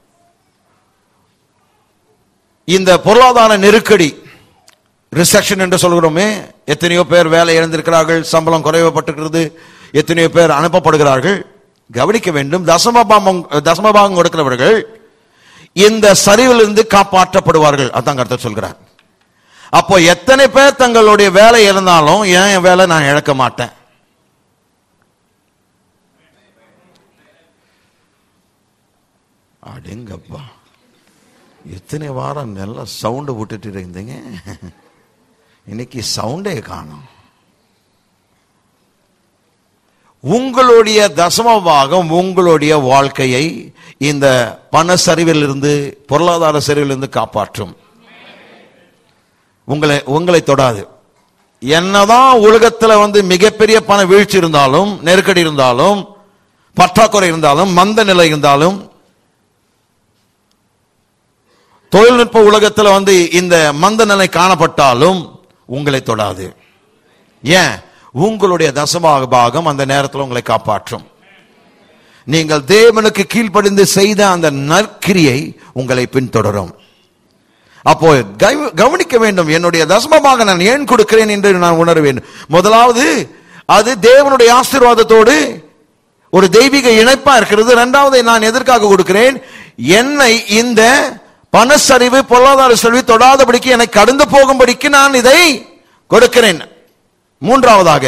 இந்த பொருளாதார நெருக்கடி ரிசெக்ஷன் என்று சொல்கிறோமே எத்தனையோ பேர் வேலை இழந்திருக்கிறார்கள் சம்பளம் குறைவப்பட்டிருக்கிறது எத்தனையோ பேர் அனுப்பப்படுகிறார்கள் கவனிக்க வேண்டும் தசமபாகம் தசமபாகம் கொடுக்கிறவர்கள் இந்த சரிவிலிருந்து காப்பாற்றப்படுவார்கள் அதான் கருத்து சொல்கிறார் அப்போ எத்தனை பேர் தங்களுடைய வேலை இழந்தாலும் ஏன் என் வேலை நான் இழக்க மாட்டேன் அடேங்கப்பா எத்தனை வாரம் நல்லா சவுண்டு விட்டுட்டு இருந்தீங்க இன்னைக்கு சவுண்டே காணும் உங்களுடைய தசம பாகம் உங்களுடைய வாழ்க்கையை இந்த பண சரிவிலிருந்து பொருளாதார சரிவிலிருந்து காப்பாற்றும் உங்களை உங்களை தொடாது என்னதான் உலகத்துல வந்து மிகப்பெரிய பண வீழ்ச்சி இருந்தாலும் நெருக்கடி இருந்தாலும் பற்றாக்குறை இருந்தாலும் மந்த நிலை இருந்தாலும் தொழில்நுட்ப உலகத்துல வந்து இந்த மந்த நிலை காணப்பட்டாலும் உங்களை தொடாது ஏன் உங்களுடைய தசமாக பாகம் அந்த நேரத்தில் உங்களை காப்பாற்றும் நீங்கள் தேவனுக்கு கீழ்ப்படிந்து செய்த அந்த நற்கிரியை உங்களை பின்தொடரும் அப்போ கவ- கவனிக்க வேண்டும் என்னுடைய தசமமாக நான் ஏன் கொடுக்கிறேன் என்று நான் உணர வேண்டும் முதலாவது அது தேவனுடைய ஆசீர்வாதத்தோடு ஒரு தெய்வீக இணைப்பா இருக்கிறது இரண்டாவது நான் எதற்காக கொடுக்கிறேன் என்னை இந்த பணச்சரிவு பொருளாதார செல்வி தொடாதபடிக்கு என்னை கடந்து போகும்படிக்கு நான் இதை கொடுக்கிறேன் மூன்றாவதாக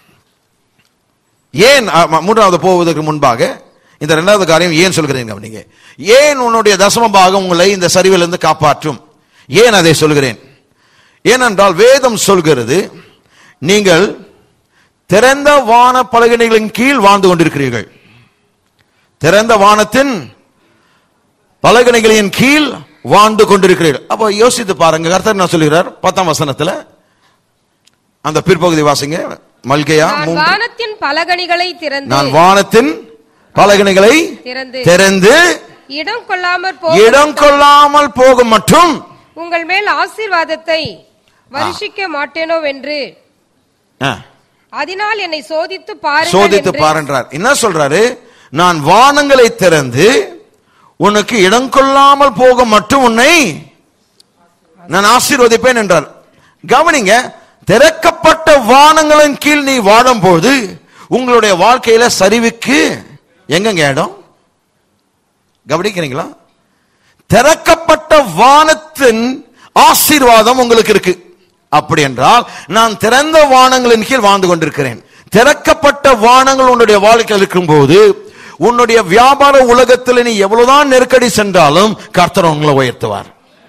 ஏன் ஆமா, மூன்றாவது போவதற்கு முன்பாக இந்த இரண்டாவது காரியம் ஏன் சொல்கிறேன் கவனிங்க ஏன் உன்னுடைய தசம பாகம் உங்களை இந்த சரிவிலிருந்து காப்பாற்றும் ஏன் அதை சொல்கிறேன் ஏனென்றால் வேதம் சொல்கிறது நீங்கள் திறந்த வான பலகணிகளின் கீழ் வாழ்ந்து கொண்டிருக்கிறீர்கள் திறந்த வானத்தின் பலகணிகளின் கீழ் வாழ்ந்து கொண்டிருக்கிறீர்கள் அப்போ யோசித்து பாருங்க கர்த்தர் என்ன சொல்கிறார் பத்தாம் வசனத்துல அந்த பிற்பகுதி வாசிங்க மல்கையா நான் மூன்று வானத்தின் பலகணிகளை திறந்து நான் வானத்தின் பலகணிகளை திறந்து திறந்து இடம் கொள்ளாமற் போ இடம் கொள்ளாமல் போகும் மற்றும் உங்கள் மேல் ஆசீர்வாதத்தை வருஷிக்க மாட்டேனோ வென்று ஆ, அதனால் என்னை சோதித்து பாருங்கள் சோதித்து என்று பாருன்றார் என்ன சொல்றாரு நான் வானங்களை திறந்து உனக்கு இடம் கொள்ளாமல் போகும் மட்டும் உன்னை நான் ஆசீர்வதிப்பேன் என்றார் கவனிங்க திறக்கப்பட்ட வானங்களின் கீழ் நீ வாழும்போது உங்களுடைய வாழ்க்கையில சரிவுக்கு எங்கங்க இடம் கவனிக்கிறீங்களா திறக்கப்பட்ட வானத்தின் ஆசீர்வாதம் உங்களுக்கு இருக்கு அப்படி என்றால் நான் திறந்த வானங்களின் கீழ் வாழ்ந்து கொண்டிருக்கிறேன் திறக்கப்பட்ட வானங்கள் உன்னுடைய வாழ்க்கையில் இருக்கும்போது உன்னுடைய வியாபார உலகத்தில் நீ எவ்வளவுதான் நெருக்கடி சென்றாலும் கர்த்தர் உங்களை உயர்த்துவார்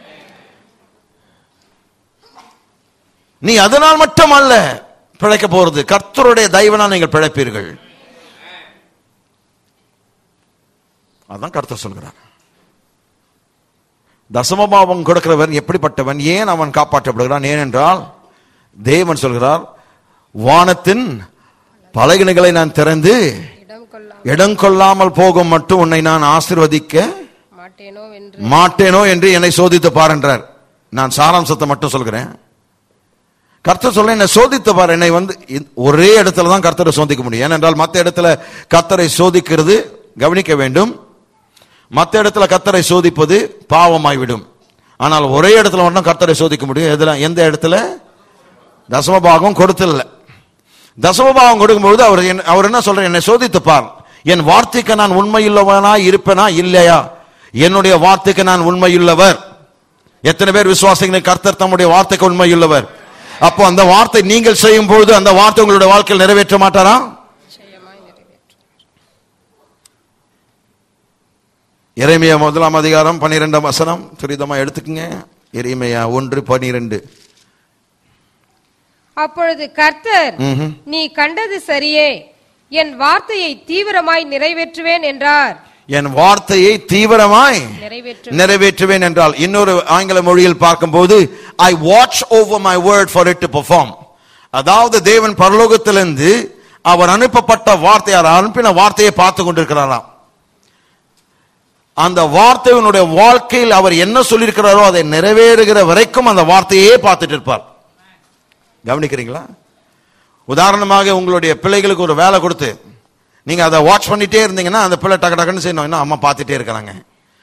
நீ அதனால் மட்டும் அல்ல பிழைக்க போறது கர்த்தருடைய தயவனால் நீங்கள் பிழைப்பீர்கள் அதான் கர்த்தர் சொல்கிறார் தசமபாவம் கொடுக்கிறவன் எப்படிப்பட்டவன் ஏன் அவன் காப்பாற்றப்படுகிறான் ஏனென்றால் தேவன் சொல்கிறார் வானத்தின் பலகினைகளை நான் திறந்து இடம் கொள்ளா இடம் கொள்ளாமல் போகும் மட்டும் உன்னை நான் ஆசீர்வதிக்க மாட்டேனோ என்று மாட்டேனோ என்று என்னை சோதித்து பாருன்றார் நான் சாராம்சத்தை மட்டும் சொல்கிறேன் கர்த்தர் சொல்ல என்னை சோதித்து பார் என்னை வந்து இந்த- ஒரே இடத்துல தான் கர்த்தரை சோதிக்க முடியும் ஏனென்றால் மற்ற இடத்துல கர்த்தரை சோதிக்கிறது கவனிக்க வேண்டும் மற்ற இடத்துல கர்த்தரை சோதிப்பது பாவமாய்விடும் ஆனால் ஒரே இடத்துல மட்டும் கர்த்தரை சோதிக்க முடியும் எதுல எந்த இடத்துல தசமபாகம் கொடுத்தல தசமபாகம் கொடுக்கும்போது அவர் என்ன- அவர் என்ன சொல்ற என்னை சோதித்து பார் என் வார்த்தைக்கு நான் உண்மையுள்ளவனா இருப்பேனா இல்லையா என்னுடைய வார்த்தைக்கு நான் உண்மையுள்ளவர் எத்தனை பேர் விசுவாசிங்க கர்த்தர் தம்முடைய வார்த்தைக்கு உண்மையுள்ளவர் அப்போ அந்த வார்த்தை நீங்கள் செய்யும் பொழுது அந்த வார்த்தை உங்களுடைய வாழ்க்கையில் நிறைவேற்ற மாட்டாரா இறைமையா முதலாம் அதிகாரம் பன்னிரெண்டாம் வசனம் துரிதமா எடுத்துக்கங்க இறைமையா ஒன்று பனிரெண்டு அப்பொழுது கர்த்தர் ம்ஹும். நீ கண்டது சரியே என் வார்த்தையை தீவிரமாய் நிறைவேற்றுவேன் என்றார் என் வார்த்தையை தீவிரமாய் நிறைவேற்று நிறைவேற்றுவேன் என்றால் இன்னொரு ஆங்கில மொழியில் பார்க்கும்போது I watch over my word for it to perform அதாவது தேவன் பரலோகத்திலிருந்து அவர் அனுப்பப்பட்ட வார்த்தை அவர் அனுப்பின வார்த்தையை பார்த்து கொண்டிருக்கிறாராம் அந்த வார்த்தையினுடைய வாழ்க்கையில் அவர் என்ன சொல்லியிருக்கிறாரோ அதை நிறைவேறுகிற வரைக்கும் அந்த வார்த்தையே பார்த்துட்டு இருப்பார் கவனிக்கிறீங்களா உதாரணமாக உங்களுடைய பிள்ளைகளுக்கு ஒரு வேலை கொடுத்து நீங்க அதை வாட்ச் பண்ணிட்டே இருந்தீங்கன்னா அந்த பிள்ளை டக்கு டக்குன்னு செய்யணும் என்ன அம்மா பார்த்துட்டே இருக்கிறாங்க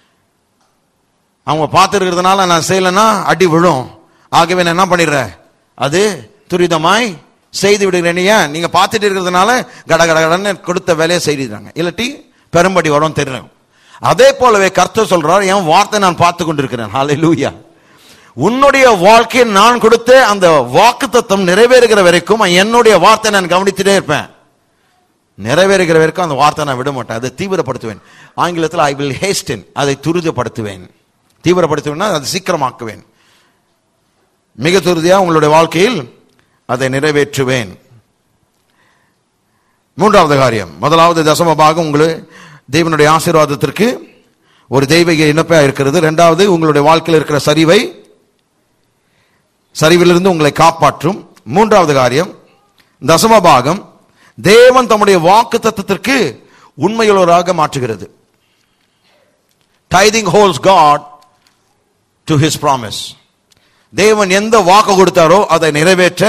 அவங்க பார்த்துருக்கிறதுனால நான் செய்யலைன்னா அடி விழும் ஆகவே நான் என்ன பண்ணிடுறேன் அது துரிதமாய் செய்து விடுகிறேன் ஏன் நீங்க பார்த்துட்டு இருக்கிறதுனால கட கட கடன்னு கொடுத்த வேலையை செய்திடுறாங்க இல்லாட்டி பெரும்படி வரும் தெரியும் அதே போலவே கர்த்தர் சொல்றார் என் வார்த்தை நான் பார்த்து கொண்டிருக்கிறேன் ஹalleluya உன்னுடைய வாழ்க்கையை நான் கொடுத்த அந்த வாக்குத்தத்தம் நிறைவேறுகிற வரைக்கும் என்னுடைய வார்த்தை நான் கவனித்துட்டே இருப்பேன் நிறைவேறுகிற வரைக்கும் அந்த வார்த்தை நான் விட மாட்டேன் அதை தீவிரப்படுத்துவேன் ஆங்கிலத்தில் ஐ வில் ஹேஸ்டன் அதை துரிதப்படுத்துவேன் தீவிரப்படுத்துவேன்னா அதை சீக்கிரமாக்குவேன் மிக துரிதியாக உங்களுடைய வாழ்க்கையில் அதை நிறைவேற்றுவேன் மூன்றாவது காரியம் முதலாவது தசம பாகம் உங்களுக்கு தேவனுடைய ஆசீர்வாதத்திற்கு ஒரு தெய்வீக இணைப்பா இருக்கிறது இரண்டாவது உங்களுடைய வாழ்க்கையில் இருக்கிற சரிவை சரிவிலிருந்து உங்களை காப்பாற்றும் மூன்றாவது காரியம் தசம பாகம் தேவன் தம்முடைய வாக்கு தத்துவத்திற்கு உண்மையுள்ளவராக மாற்றுகிறது tithing holds God to his promise தேவன் எந்த வாக்கு கொடுத்தாரோ அதை நிறைவேற்ற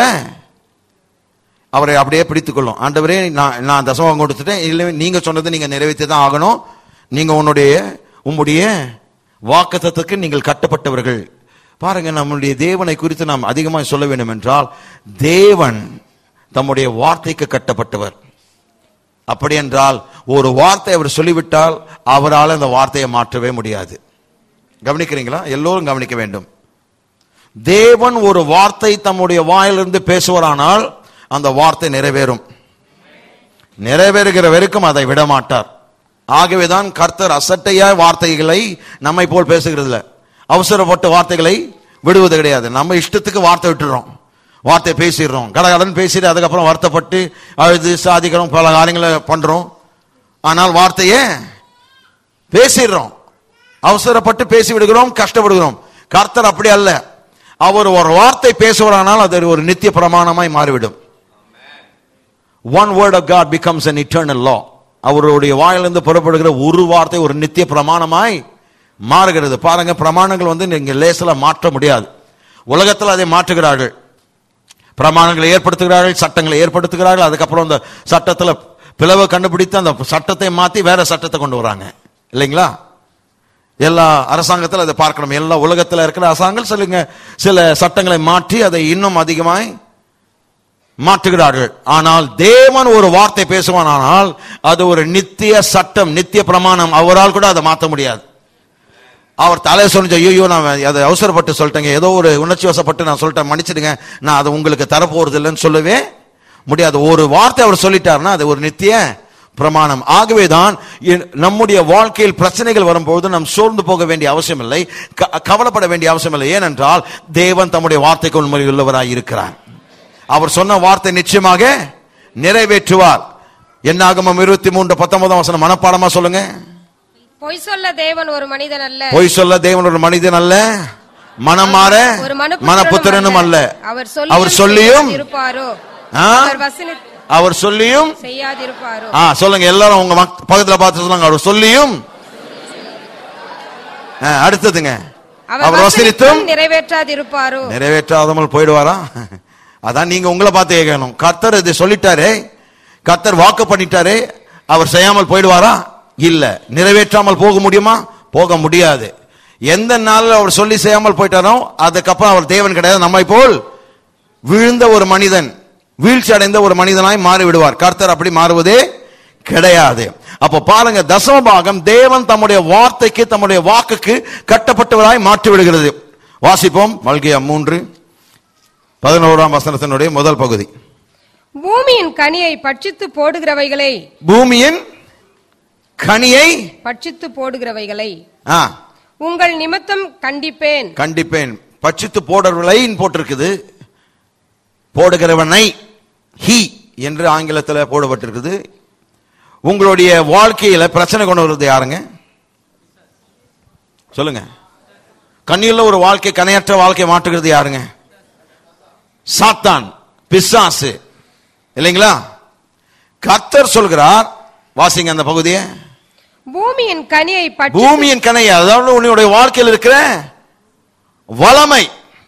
அவரை அப்படியே பிடித்துக் கொள்ளும் ஆண்டவரே நான் நான் தசமம் கொடுத்துட்டேன் இல்லை நீங்க சொன்னதை நீங்க நிறைவேற்றி தான் ஆகணும் நீங்க உன்னுடைய உம்முடைய வாக்குத்தத்துக்கு நீங்கள் கட்டப்பட்டவர்கள் பாருங்க நம்முடைய தேவனை குறித்து நாம் அதிகமாக சொல்ல வேண்டும் என்றால் தேவன் தம்முடைய வார்த்தைக்கு கட்டப்பட்டவர் அப்படி என்றால் ஒரு வார்த்தை அவர் சொல்லிவிட்டால் அவரால் அந்த வார்த்தையை மாற்றவே முடியாது கவனிக்கிறீங்களா எல்லோரும் கவனிக்க வேண்டும் தேவன் ஒரு வார்த்தை தம்முடைய வாயிலிருந்து பேசுவாரானால் அந்த வார்த்தை நிறைவேறும் நிறைவேறுகிற வரைக்கும் அதை விட மாட்டார் ஆகவேதான் கர்த்தர் அசட்டையாய் வார்த்தைகளை நம்மை போல் பேசுகிறது இல்ல அவசரப்பட்ட வார்த்தைகளை விடுவது கிடையாது நம்ம இஷ்டத்துக்கு வார்த்தை விட்டுறோம் வார்த்தை பேசிடுறோம் கடகடன் பேசிட்டு அதுக்கப்புறம் வருத்தப்பட்டு அழுது சாதிக்கிறோம் பல காரியங்களை பண்றோம் ஆனால் வார்த்தையே பேசிடுறோம் அவசரப்பட்டு பேசி விடுகிறோம் கஷ்டப்படுகிறோம் கர்த்தர் அப்படி அல்ல அவர் ஒரு வார்த்தை பேசுவாரானால் அது ஒரு நித்திய பிரமாணமாய் மாறிவிடும் one word of God becomes an eternal law அவருடைய வாயிலிருந்து புறப்படுகிற ஒரு வார்த்தை ஒரு நித்திய பிரமாணமாய் மாறுகிறது பாருங்க பிரமாணங்கள் வந்து நீங்க லேசில் மாற்ற முடியாது உலகத்தில் அதை மாற்றுகிறார்கள் பிரமாணங்களை ஏற்படுத்துகிறார்கள் சட்டங்களை ஏற்படுத்துகிறார்கள் அதுக்கப்புறம் அந்த சட்டத்தில் பிளவை கண்டுபிடித்து அந்த சட்டத்தை மாற்றி வேற சட்டத்தை கொண்டு வராங்க இல்லைங்களா எல்லா அரசாங்கத்தில் அதை பார்க்கணும் எல்லா உலகத்தில் இருக்கிற அரசாங்கம் சிலங்க சில சட்டங்களை மாற்றி அதை இன்னும் அதிகமாய் மாற்றுகிறார்கள் ஆனால் தேவன் ஒரு வார்த்தை பேசுவானால் அது ஒரு நித்திய சட்டம் நித்திய பிரமாணம் அவரால் கூட அதை மாற்ற முடியாது அவர் தலை சொல்லி ஐயோ நான் அதை அவசரப்பட்டு சொல்லிட்டேங்க ஏதோ ஒரு உணர்ச்சி வசப்பட்டு நான் சொல்லிட்டேன் மன்னிச்சிடுங்க நான் அதை உங்களுக்கு தரப்போறது இல்லைன்னு சொல்லவே முடியாது ஒரு வார்த்தை அவர் சொல்லிட்டாருன்னா அது ஒரு நித்திய பிரமாணம் ஆகவேதான் என்- நம்முடைய வாழ்க்கையில் பிரச்சனைகள் வரும்போது நாம் சோர்ந்து போக வேண்டிய அவசியம் இல்லை க- கவலைப்பட வேண்டிய அவசியம் இல்லை ஏனென்றால் தேவன் தம்முடைய வார்த்தைக்கு உண்மை உள்ளவராய் இருக்கிறார் அவர் சொன்ன வார்த்தை நிச்சயமாக நிறைவேற்றுவார் என்னாகமம் இருபத்தி மூன்று பத்தொன்பதாம் வசனம் மனப்பாடமா சொல்லுங்க பொய் சொல்ல தேவன் ஒரு மனிதன் அல்ல பொய் சொல்ல தேவன் ஒரு மனிதன் அல்ல மனம் மாற ஒரு மனப்புத்திரனும் அல்ல அவர் அவர் சொல்லியும் இருப்பாரோ ஆ? அவர் வசனி அவர் சொல்லியும் செய்யாதிருப்பாரோ ஆ சொல்லுங்க எல்லாரும் உங்க மக்- பக்கத்துல பார்த்து சொல்லுங்க அவர் சொல்லியும் ஆ, அடுத்ததுங்க அவர் அவர் வசனித்தும் வசனித்தும் நிறைவேற்றாதிருப்பாரோ நிறைவேற்றாதமல் போயிடுவாரா அதான் நீங்க உங்களை பார்த்து கேட்கணும் கர்த்தர் இதை சொல்லிட்டாரே கர்த்தர் வாக்கு பண்ணிட்டாரே அவர் செய்யாமல் போயிடுவாரா இல்ல நிறைவேற்றாமல் போக முடியுமா போக முடியாது எந்த நாளில் அவர் சொல்லி செய்யாமல் போயிட்டாரோ அதுக்கப்புறம் அவர் தேவன் கிடையாது நம்மை போல் விழுந்த ஒரு மனிதன் வீழ்ச்சி அடைந்த ஒரு மனிதனாய் மாறி விடுவார் கர்த்தர் அப்படி மாறுவதே கிடையாது அப்போ பாருங்க தசம பாகம் தேவன் தம்முடைய வார்த்தைக்கு தம்முடைய வாக்குக்கு கட்டப்பட்டவராய் மாற்றி விடுகிறது வாசிப்போம் மல்கியா மூன்று பதினோராம் வசனத்தினுடைய முதல் பகுதி பூமியின் கனியை பட்சித்து போடுகிறவைகளை பூமியின் கனியை பட்சித்து போடுகிறவைகளை ஆ, உங்கள் நிமித்தம் கண்டிப்பேன் கண்டிப்பேன் பட்சித்து போடுறவளை போட்டிருக்குது போடுகிறவனை ஹி என்று ஆங்கிலத்தில் போடப்பட்டிருக்குது உங்களுடைய வாழ்க்கையில பிரச்சனை கொண்டு வருது யாருங்க சொல்லுங்க கண்ணியுள்ள ஒரு வாழ்க்கை கனையற்ற வாழ்க்கை மாற்றுகிறது யாருங்க சாத்தான் பிசாசு இல்லைங்களா கர்த்தர் சொல்கிறார் வாசிங்க அந்த பகுதியை பூமியின் கனியை பட்சி பூமியின் கனை அதாவது உன்னுடைய வாழ்க்கையில் இருக்கிற வளமை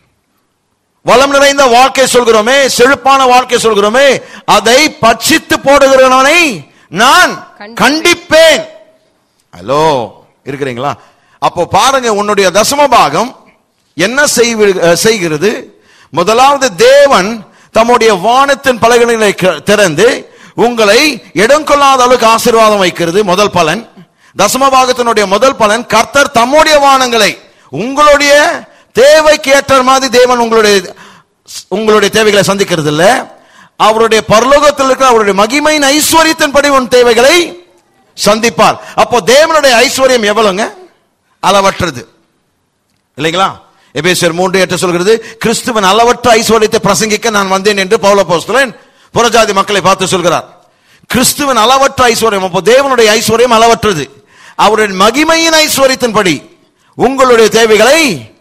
வளம் நிறைந்த வாழ்க்கை சொல்கிறோமே செழிப்பான வாழ்க்கை சொல்கிறோமே அதை பட்சித்து போடுகிறவனை நான் கண்டிப்பேன். கண்டிப்பேன் ஹலோ இருக்கிறீங்களா அப்போ பாருங்க உன்னுடைய தசம பாகம் என்ன செய்வி- அஹ், செய்கிறது முதலாவது தேவன் தம்முடைய வானத்தின் பலகணிகளை க- திறந்து உங்களை இடம் கொள்ளாத அளவுக்கு ஆசீர்வாதம் வைக்கிறது முதல் பலன் தசம பாகத்தினுடைய முதல் பலன் கர்த்தர் தம்முடைய வானங்களை உங்களுடைய தேவைக்கு ஏற்ற மாதிரி தேவன் உங்களுடைய உங்களுடைய தேவைகளை சந்திக்கிறது இல்ல அவருடைய பரலோகத்தில் இருக்கிற அவருடைய மகிமையின் ஐஸ்வர்யத்தின்படி உன் தேவைகளை சந்திப்பார் அப்போ தேவனுடைய ஐஸ்வர்யம் எவ்வளவுங்க அளவற்றது இல்லைங்களா எபேசியர் மூன்று எட்டு சொல்கிறது கிறிஸ்துவன் அளவற்ற ஐஸ்வர்யத்தை பிரசங்கிக்க நான் வந்தேன் என்று பவுல போஸ்தலன் புறஜாதி மக்களை பார்த்து சொல்கிறார் கிறிஸ்துவன் அளவற்ற ஐஸ்வர்யம் அப்போ தேவனுடைய ஐஸ்வர்யம் அளவற்றது அவருடைய மகிமையின் ஐஸ்வர்யத்தின்படி உங்களுடைய தேவைகளை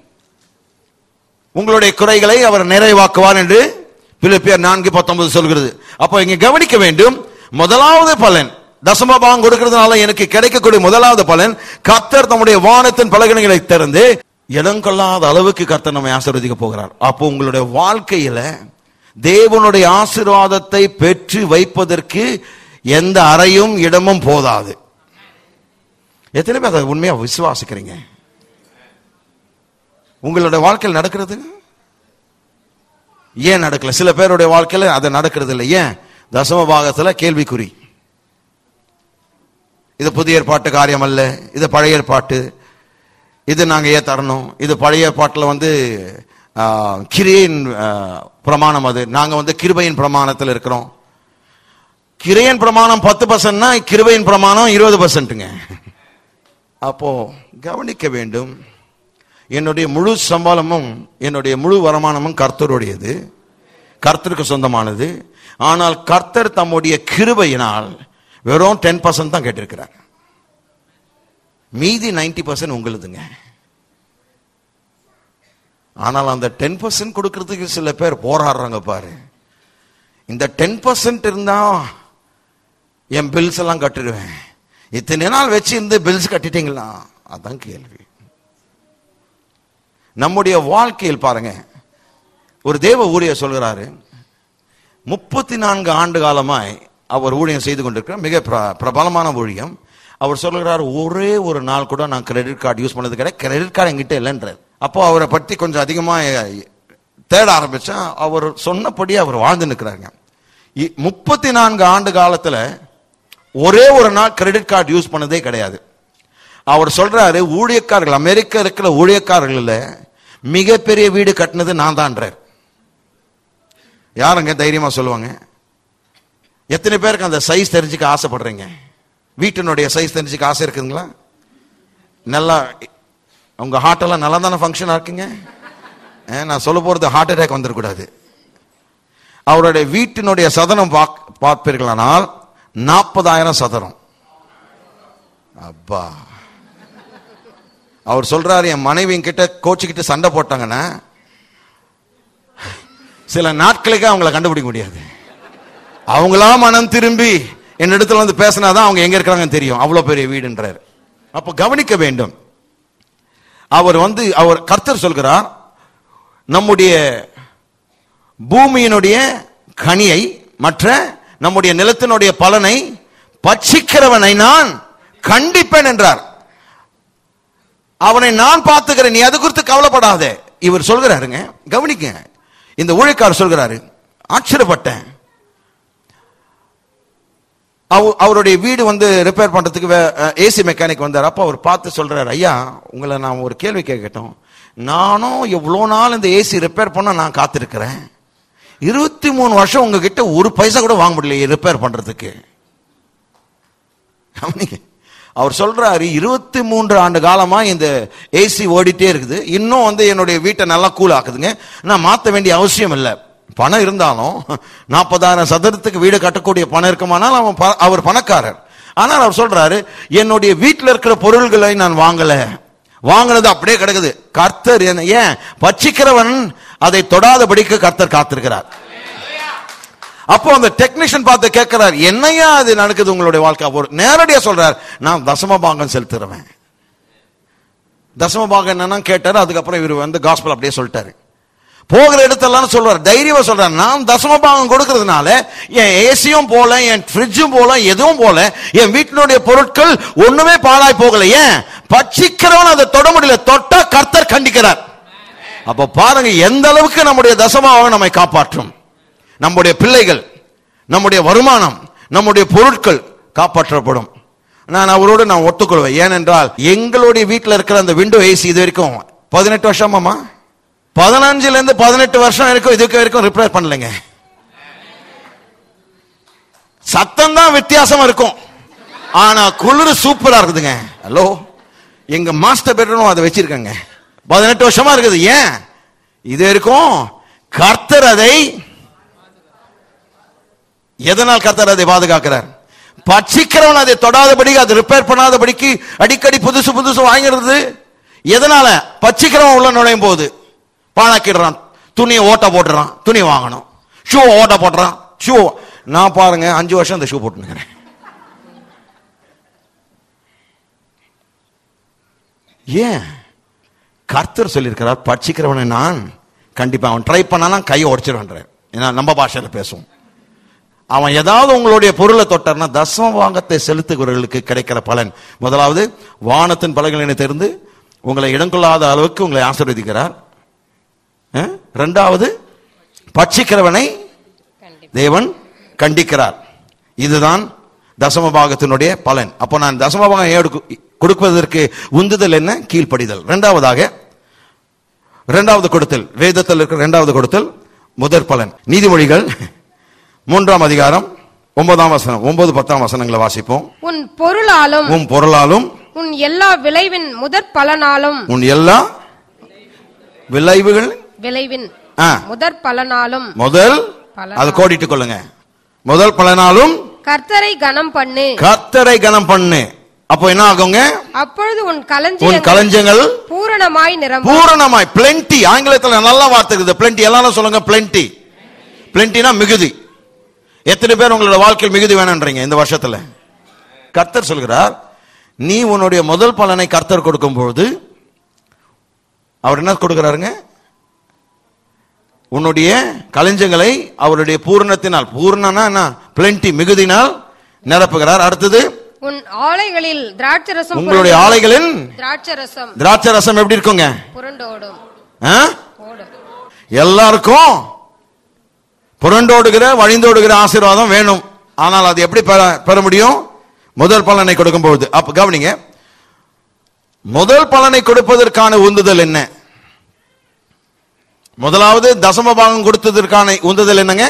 உங்களுடைய குறைகளை அவர் நிறைவாக்குவார் என்று பிலிப்பியர் நான்கு பத்தொன்பது சொல்கிறது அப்போ இங்க கவனிக்க வேண்டும் முதலாவது பலன் தசமபாகம் கொடுக்கிறதுனால எனக்கு கிடைக்கக்கூடிய முதலாவது பலன் கர்த்தர் தம்முடைய வானத்தின் பலகணிகளை திறந்து இடம் கொள்ளாத அளவுக்கு கர்த்தர் நம்மை ஆசீர்வதிக்க போகிறார் அப்போ உங்களுடைய வாழ்க்கையில தேவனுடைய ஆசீர்வாதத்தை பெற்று வைப்பதற்கு எந்த அறையும் இடமும் போதாது எத்தனை பேர் அதை உண்மையா விசுவாசிக்கிறீங்க உங்களுடைய வாழ்க்கையில் நடக்கிறது ஏன் நடக்கல சில பேருடைய வாழ்க்கையில அது நடக்கிறது இல்லை ஏன் தசம பாகத்துல கேள்விக்குறி இது புதிய ஏற்பாட்டு காரியம் அல்ல இது பழைய ஏற்பாட்டு இது நாங்க ஏன் தரணும் இது பழைய ஏற்பாட்டில் வந்து ஆ, கிரியையின் ஆ, பிரமாணம் அது நாங்க வந்து கிருபையின் பிரமாணத்தில் இருக்கிறோம் கிரியையின் பிரமாணம் பத்து பர்சன்ட்னா கிருபையின் பிரமாணம் இருபது பர்சன்ட்டுங்க அப்போ கவனிக்க வேண்டும் என்னுடைய முழு சம்பளமும் என்னுடைய முழு வருமானமும் கர்த்தருடையது கர்த்தருக்கு சொந்தமானது ஆனால் கர்த்தர் தம்முடைய கிருபையினால் வெறும் டென் பர்சன்ட் தான் கேட்டிருக்கிறார் மீதி நைன்டி பர்சன்ட் உங்களுதுங்க ஆனால் அந்த டென் பர்சன்ட் கொடுக்கறதுக்கு சில பேர் போராடுறாங்க பாரு இந்த டென் பர்சன்ட் இருந்தா என் பில்ஸ் எல்லாம் கட்டிடுவேன் இத்தனை நாள் வச்சு இந்த பில்ஸ் கட்டிட்டீங்களா அதான் கேள்வி நம்முடைய வாழ்க்கையில் பாருங்க ஒரு தேவ ஊழியர் சொல்கிறாரு முப்பத்தி நான்கு ஆண்டு காலமாய் அவர் ஊழியம் செய்து கொண்டிருக்கிறார் மிக பிர- பிரபலமான ஊழியம் அவர் சொல்லுகிறார் ஒரே ஒரு நாள் கூட நான் கிரெடிட் கார்டு யூஸ் பண்ணது கிடையாது கிரெடிட் கார்டு என்கிட்ட இல்லைன்றார் அப்போ அவரை பற்றி கொஞ்சம் அதிகமாக தேட ஆரம்பிச்சா அவர் சொன்னபடி அவர் வாழ்ந்து நிற்கிறாருங்க இ- முப்பத்தி நான்கு ஆண்டு காலத்துல ஒரே ஒரு நாள் கிரெடிட் கார்டு யூஸ் பண்ணதே கிடையாது அவர் சொல்றாரு ஊழியக்காரர்கள் அமெரிக்கா இருக்கிற ஊழியக்காரர்கள்ல மிகப்பெரிய வீடு கட்டினது நான் தான்றார் யாருங்க தைரியமா சொல்லுவாங்க எத்தனை பேருக்கு அந்த சைஸ் தெரிஞ்சுக்க ஆசைப்படுறீங்க வீட்டினுடைய சைஸ் தெரிஞ்சுக்க ஆசை இருக்குங்களா நல்லா உங்க ஹார்ட் எல்லாம் நல்லா தானே ஃபங்க்ஷன் இருக்குங்க ஏன், நான் சொல்ல போறது ஹார்ட் அட்டாக் வந்துடக்கூடாது அவருடைய வீட்டினுடைய சதனம் பாக்- பார்ப்பீர்களானால் நாற்பதாயிரம் சதுரம் அப்பா அவர் சொல்றாரு என் மனைவியின் கிட்ட கோச்சுக்கிட்டு சண்டை போட்டாங்கன்னா சில நாட்களுக்கு அவங்கள கண்டுபிடிக்க முடியாது அவங்களா மனம் திரும்பி என்னிடத்துல வந்து பேசினாதான் அவங்க எங்க இருக்கிறாங்கன்னு தெரியும் அவ்வளவு பெரிய வீடுன்றார் அப்ப கவனிக்க வேண்டும் அவர் வந்து அவர் கர்த்தர் சொல்கிறார் நம்முடைய பூமியினுடைய கனியை மற்ற நம்முடைய நிலத்தினுடைய பலனை பட்சிக்கிறவனை நான் கண்டிப்பேன் என்றார் அவனை நான் பார்த்துக்கிறேன் நீ அது குறித்து கவலைப்படாத இவர் சொல்கிறாருங்க கவனிக்க இந்த ஊழியக்காரர் சொல்கிறாரு ஆச்சரியப்பட்டேன் அவ- அவருடைய வீடு வந்து ரிப்பேர் பண்றதுக்கு ஏசி மெக்கானிக் வந்தார் அப்போ அவர் பார்த்து சொல்றாரு ஐயா உங்களை நான் ஒரு கேள்வி கேட்கட்டும் நானும் எவ்வளோ நாள் இந்த ஏசி ரிப்பேர் பண்ண நான் காத்திருக்கிறேன் இருபத்தி மூணு வருஷம் உங்ககிட்ட ஒரு பைசா கூட வாங்க முடியல ரிப்பேர் பண்றதுக்கு கவனிங்க. அவர் சொல்றாரு இருபத்தி மூன்று ஆண்டு காலமா இந்த ஏசி ஓடிட்டே இருக்குது இன்னும் வந்து என்னுடைய வீட்டை நல்லா கூல் ஆக்குதுங்க நான் மாத்த வேண்டிய அவசியம் இல்லை பணம் இருந்தாலும் நாற்பதாயிரம் சதுரத்துக்கு வீடு கட்டக்கூடிய பணம் இருக்குமானால் அவன் ப- அவர் பணக்காரர் ஆனால் அவர் சொல்றாரு என்னுடைய வீட்டில் இருக்கிற பொருள்களை நான் வாங்கல வாங்கினது அப்படியே கிடக்குது கர்த்தர் என்ன ஏன் பட்சிக்கிறவன் அதை தொடாதபடிக்கு கர்த்தர் காத்திருக்கிறார் அப்போ அந்த டெக்னீஷியன் பார்த்து கேட்கிறார் என்னையா அது நடக்குது உங்களுடைய வாழ்க்கை அவர் நேரடியா சொல்றார் நான் தசம பாகம் செலுத்துறவன் தசம பாகம் என்னன்னா கேட்டாரு அதுக்கப்புறம் இவர் வந்து காஸ்பல் அப்படியே சொல்லிட்டாரு போகிற இடத்தெல்லாம் சொல்றாரு தைரியமா சொல்றாரு நான் தசம பாகம் கொடுக்கறதுனால என் ஏசியும் போல என் ஃப்ரிட்ஜும் போல எதுவும் போல என் வீட்டினுடைய பொருட்கள் ஒண்ணுமே பாழாய் போகல ஏன் பட்சிக்கிறவன் அதை தொட முடியல தொட்டா கர்த்தர் கண்டிக்கிறார் அப்ப பாருங்க எந்த அளவுக்கு நம்முடைய தசமாவை நம்மை காப்பாற்றும் நம்முடைய பிள்ளைகள் நம்முடைய வருமானம் நம்முடைய பொருட்கள் காப்பாற்றப்படும் நான் அவரோடு நான் ஒத்துக்கொள்வேன் ஏனென்றால் எங்களுடைய வீட்டில் இருக்கிற அந்த விண்டோ ஏசி இது வரைக்கும் பதினெட்டு வருஷமாமா பதினஞ்சுல இருந்து பதினெட்டு வருஷம் வரைக்கும் இதுக்கு வரைக்கும் ரிப்பேர் பண்ணலைங்க சத்தம் தான் வித்தியாசமா இருக்கும் ஆனா குளிர் சூப்பரா இருக்குதுங்க ஹலோ எங்க மாஸ்டர் பெட்ரூம் அதை வச்சிருக்கேங்க பதினெட்டு வருஷமா இருக்குது ஏன் இது வரைக்கும் கர்த்தர் அதை எதனால் கர்த்தர் அதை பாதுகாக்கிறார் பட்சிக்கிறவன் அதை தொடாதபடி அதை ரிப்பேர் பண்ணாதபடிக்கு அடிக்கடி புதுசு புதுசு வாங்கிறது எதனால பட்சிக்கிறவன் உள்ள நுழையும் போது பாழாக்கிடுறான் துணியை ஓட்ட போட்டுறான் துணி வாங்கணும் ஷூ ஓட்ட போட்டுறான் ஷூ நான் பாருங்க அஞ்சு வருஷம் இந்த ஷூ போட்டுனுக்கிறேன் ஏன் கர்த்தர் சொல்லியிருக்கிறார் பட்சிக்கிறவனை நான் கண்டிப்பா அவன் ட்ரை பண்ணானா கையை உடைச்சிருவேன் ஏன்னா நம்ம பாஷையில பேசுவோம் அவன் ஏதாவது உங்களுடைய பொருளை தொட்டார்னா தசம வாங்கத்தை செலுத்துகிறவர்களுக்கு கிடைக்கிற பலன் முதலாவது வானத்தின் பலன்களை தெரிந்து உங்களை இடங்கொள்ளாத அளவுக்கு உங்களை ஆசீர்வதிக்கிறார் அஹ்? இரண்டாவது பட்சிக்கிறவனை தேவன் கண்டிக்கிறார் இதுதான் தசம பாகத்தினுடைய பலன் அப்போ நான் தசம பாகம் ஏடு- கொடுப்பதற்கு உந்துதல் என்ன கீழ்ப்படிதல் இரண்டாவதாக இரண்டாவது கொடுத்தல் வேதத்தில் இருக்கிற இரண்டாவது கொடுத்தல் முதற் பலன் நீதிமொழிகள் மூன்றாம் அதிகாரம் ஒன்பதாம் வசனம் ஒன்பது பத்தாம் வசனங்களை வாசிப்போம் உன் பொருளாலும் உன் பொருளாலும் உன் எல்லா விளைவின் முதற் பலனாலும் உன் எல்லா விளைவுகள் விளைவின் ஆ, முதற் பலனாலும் முதல் பலனாலும். அதை கோடிட்டுக் கொள்ளுங்க முதல் பலனாலும் கர்த்தரை கனம் பண்ணு கர்த்தரை கனம் பண்ணு அப்போ என்ன ஆகுங்க அப்பொழுது உன் உன் களஞ்சியங்கள் களஞ்சங்கள் பூரணமாய் நிரம்பும் பூரணமாய் பிளென்டி ஆங்கிலத்துல நல்ல வார்த்தை இருக்குது பிளென்டி எல்லாரும் சொல்லுங்க பிளென்டி பிளென்டினா மிகுதி எத்தனை பேர் உங்களோட வாழ்க்கையில் மிகுதி வேணும்ன்றீங்க இந்த வருஷத்துல கர்த்தர் சொல்கிறார் நீ உன்னுடைய முதல் பலனை கர்த்தர் கொடுக்கும்போது அவர் என்ன கொடுக்கிறாருங்க உன்னுடைய களஞ்சங்களை அவருடைய பூரணத்தினால் பூரணனா என்ன பிளென்டி மிகுதினால் நிரப்புகிறார் அடுத்தது உன் ஆலைகளில் திராட்சரசம் உங்களுடைய ஆலைகளின் திராட்சரசம் திராட்சை ரசம் எப்படி இருக்குங்க புரண்டோடும் ஆ? ஓடும் எல்லாருக்கும் புரண்டோடுகிற வழிந்தோடுகிற ஆசீர்வாதம் வேணும் ஆனால் அது எப்படி பெற பெற முடியும் முதல் பலனை கொடுக்கும் பொழுது அப்ப கவனிங்க முதல் பலனை கொடுப்பதற்கான உந்துதல் என்ன முதலாவது தசம பாகம் கொடுத்ததற்கான உந்துதல் என்னங்க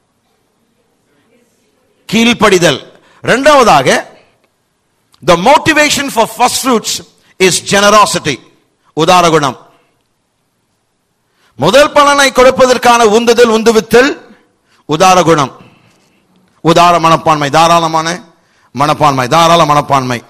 கீழ்ப்படிதல் இரண்டாவதாக the motivation for first fruits is generosity உதார குணம் முதல் பலனை கொடுப்பதற்கான உந்துதல் உந்துவித்தல் உதார குணம் உதார மனப்பான்மை தாராளமான மனப்பான்மை தாராள மனப்பான்மை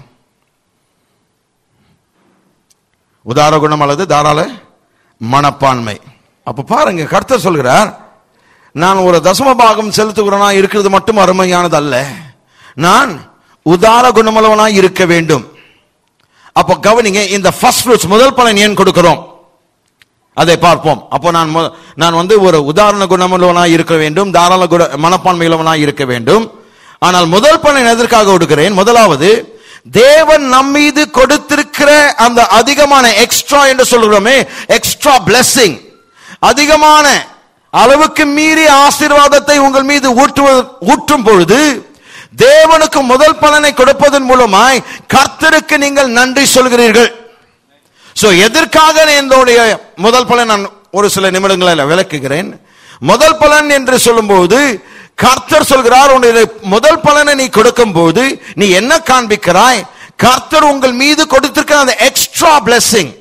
உதார குணம் அல்லது தாராள மனப்பான்மை அப்ப பாருங்க கர்த்தர் சொல்கிறார் நான் ஒரு தசம பாகம் செலுத்துகிறவனா இருக்கிறது மட்டும் அருமையானது அல்ல நான் உதார குணமுள்ளவனாய் இருக்க வேண்டும் அப்போ கவனிங்க இந்த ஃபர்ஸ்ட் ஃப்ரூட்ஸ் முதல் பலன் ஏன் கொடுக்கிறோம் அதை பார்ப்போம் அப்போ நான் மு- நான் வந்து ஒரு உதாரண குணமுள்ளவனாய் இருக்க வேண்டும் தாராள குண மனப்பான்மையுள்ளவனாய் இருக்க வேண்டும் ஆனால் முதல் பலன் எதற்காக கொடுக்கிறேன் முதலாவது தேவன் நம் மீது கொடுத்திருக்கிற அந்த அதிகமான எக்ஸ்ட்ரா என்று சொல்கிறோமே எக்ஸ்ட்ரா blessing அதிகமான அளவுக்கு மீறி ஆசீர்வாதத்தை உங்கள் மீது ஊற்றுவது ஊற்றும் பொழுது தேவனுக்கு முதல் பலனை கொடுப்பதன் மூலமாய் கர்த்தருக்கு நீங்கள் நன்றி சொல்கிறீர்கள் சோ எதற்காக என்னுடைய முதல் பலன் நான் ஒரு சில நிமிடங்களில் விளக்குகிறேன் முதல் பலன் என்று சொல்லும்போது கர்த்தர் சொல்கிறார் உன்னுடைய முதல் பலனை நீ கொடுக்கும் போது நீ என்ன காண்பிக்கிறாய் கர்த்தர் உங்கள் மீது கொடுத்திருக்கிற அந்த எக்ஸ்ட்ரா blessing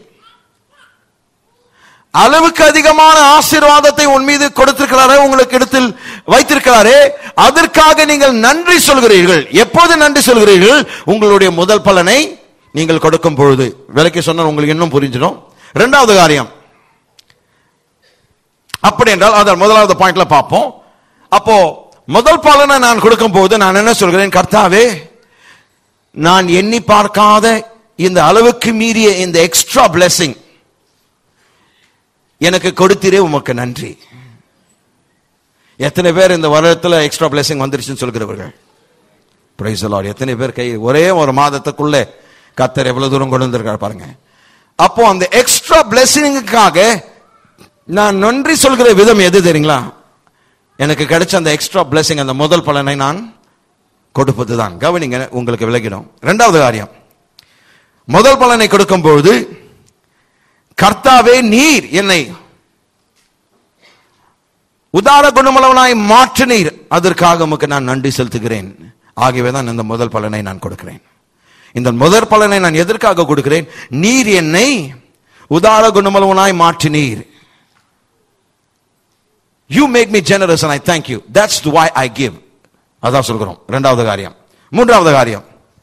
அளவுக்கு அதிகமான ஆசீர்வாதத்தை உன் மீது கொடுத்திருக்கிறாரே உங்களுக்கு இடத்தில் வைத்திருக்கிறாரே அதற்காக நீங்கள் நன்றி சொல்கிறீர்கள் எப்போது நன்றி சொல்கிறீர்கள் உங்களுடைய முதல் பலனை நீங்கள் கொடுக்கும் பொழுது விலைக்கு சொன்னால் உங்களுக்கு இன்னும் புரிஞ்சிடும் இரண்டாவது காரியம் அப்படி என்றால் அதை முதலாவது பாயிண்ட்ல பார்ப்போம் அப்போ முதல் பலனை நான் கொடுக்கும் போது நான் என்ன சொல்கிறேன் கர்த்தாவே நான் எண்ணி பார்க்காத இந்த அளவுக்கு மீறிய இந்த எக்ஸ்ட்ரா blessing எனக்கு கொடுத்தீரே உமக்கு நன்றி எத்தனை பேர் இந்த வருடத்துல எக்ஸ்ட்ரா blessing வந்துருச்சுன்னு சொல்கிறவர்கள் பிரைஸ் லார்ட் எத்தனை பேர் கை ஒரே ஒரு மாதத்துக்குள்ளே கத்தர் எவ்வளவு தூரம் கொண்டு வந்திருக்காரு பாருங்க அப்போ அந்த எக்ஸ்ட்ரா பிளெஸிங்காக நான் நன்றி சொல்கிற விதம் எது தெரியுங்களா எனக்கு கிடைச்ச அந்த எக்ஸ்ட்ரா blessing அந்த முதல் பலனை நான் கொடுப்பது தான் கவனிங்க உங்களுக்கு விளக்கிடும் இரண்டாவது காரியம் முதல் பலனை கொடுக்கும் பொழுது கர்த்தாவே நீர் என்னை உதார குணமுள்ளவனாய் மாற்றினீர் அதற்காக உமக்கு நான் நன்றி செலுத்துகிறேன் ஆகவே தான் இந்த முதல் பலனை நான் கொடுக்கிறேன் இந்த முதல் பலனை நான் எதற்காக கொடுக்கிறேன் நீர் என்னை உதார குணமுள்ளவனாய் மாற்றினீர் you make me generous and I thank you that's why I give அதான் சொல்கிறோம் இரண்டாவது காரியம் மூன்றாவது காரியம்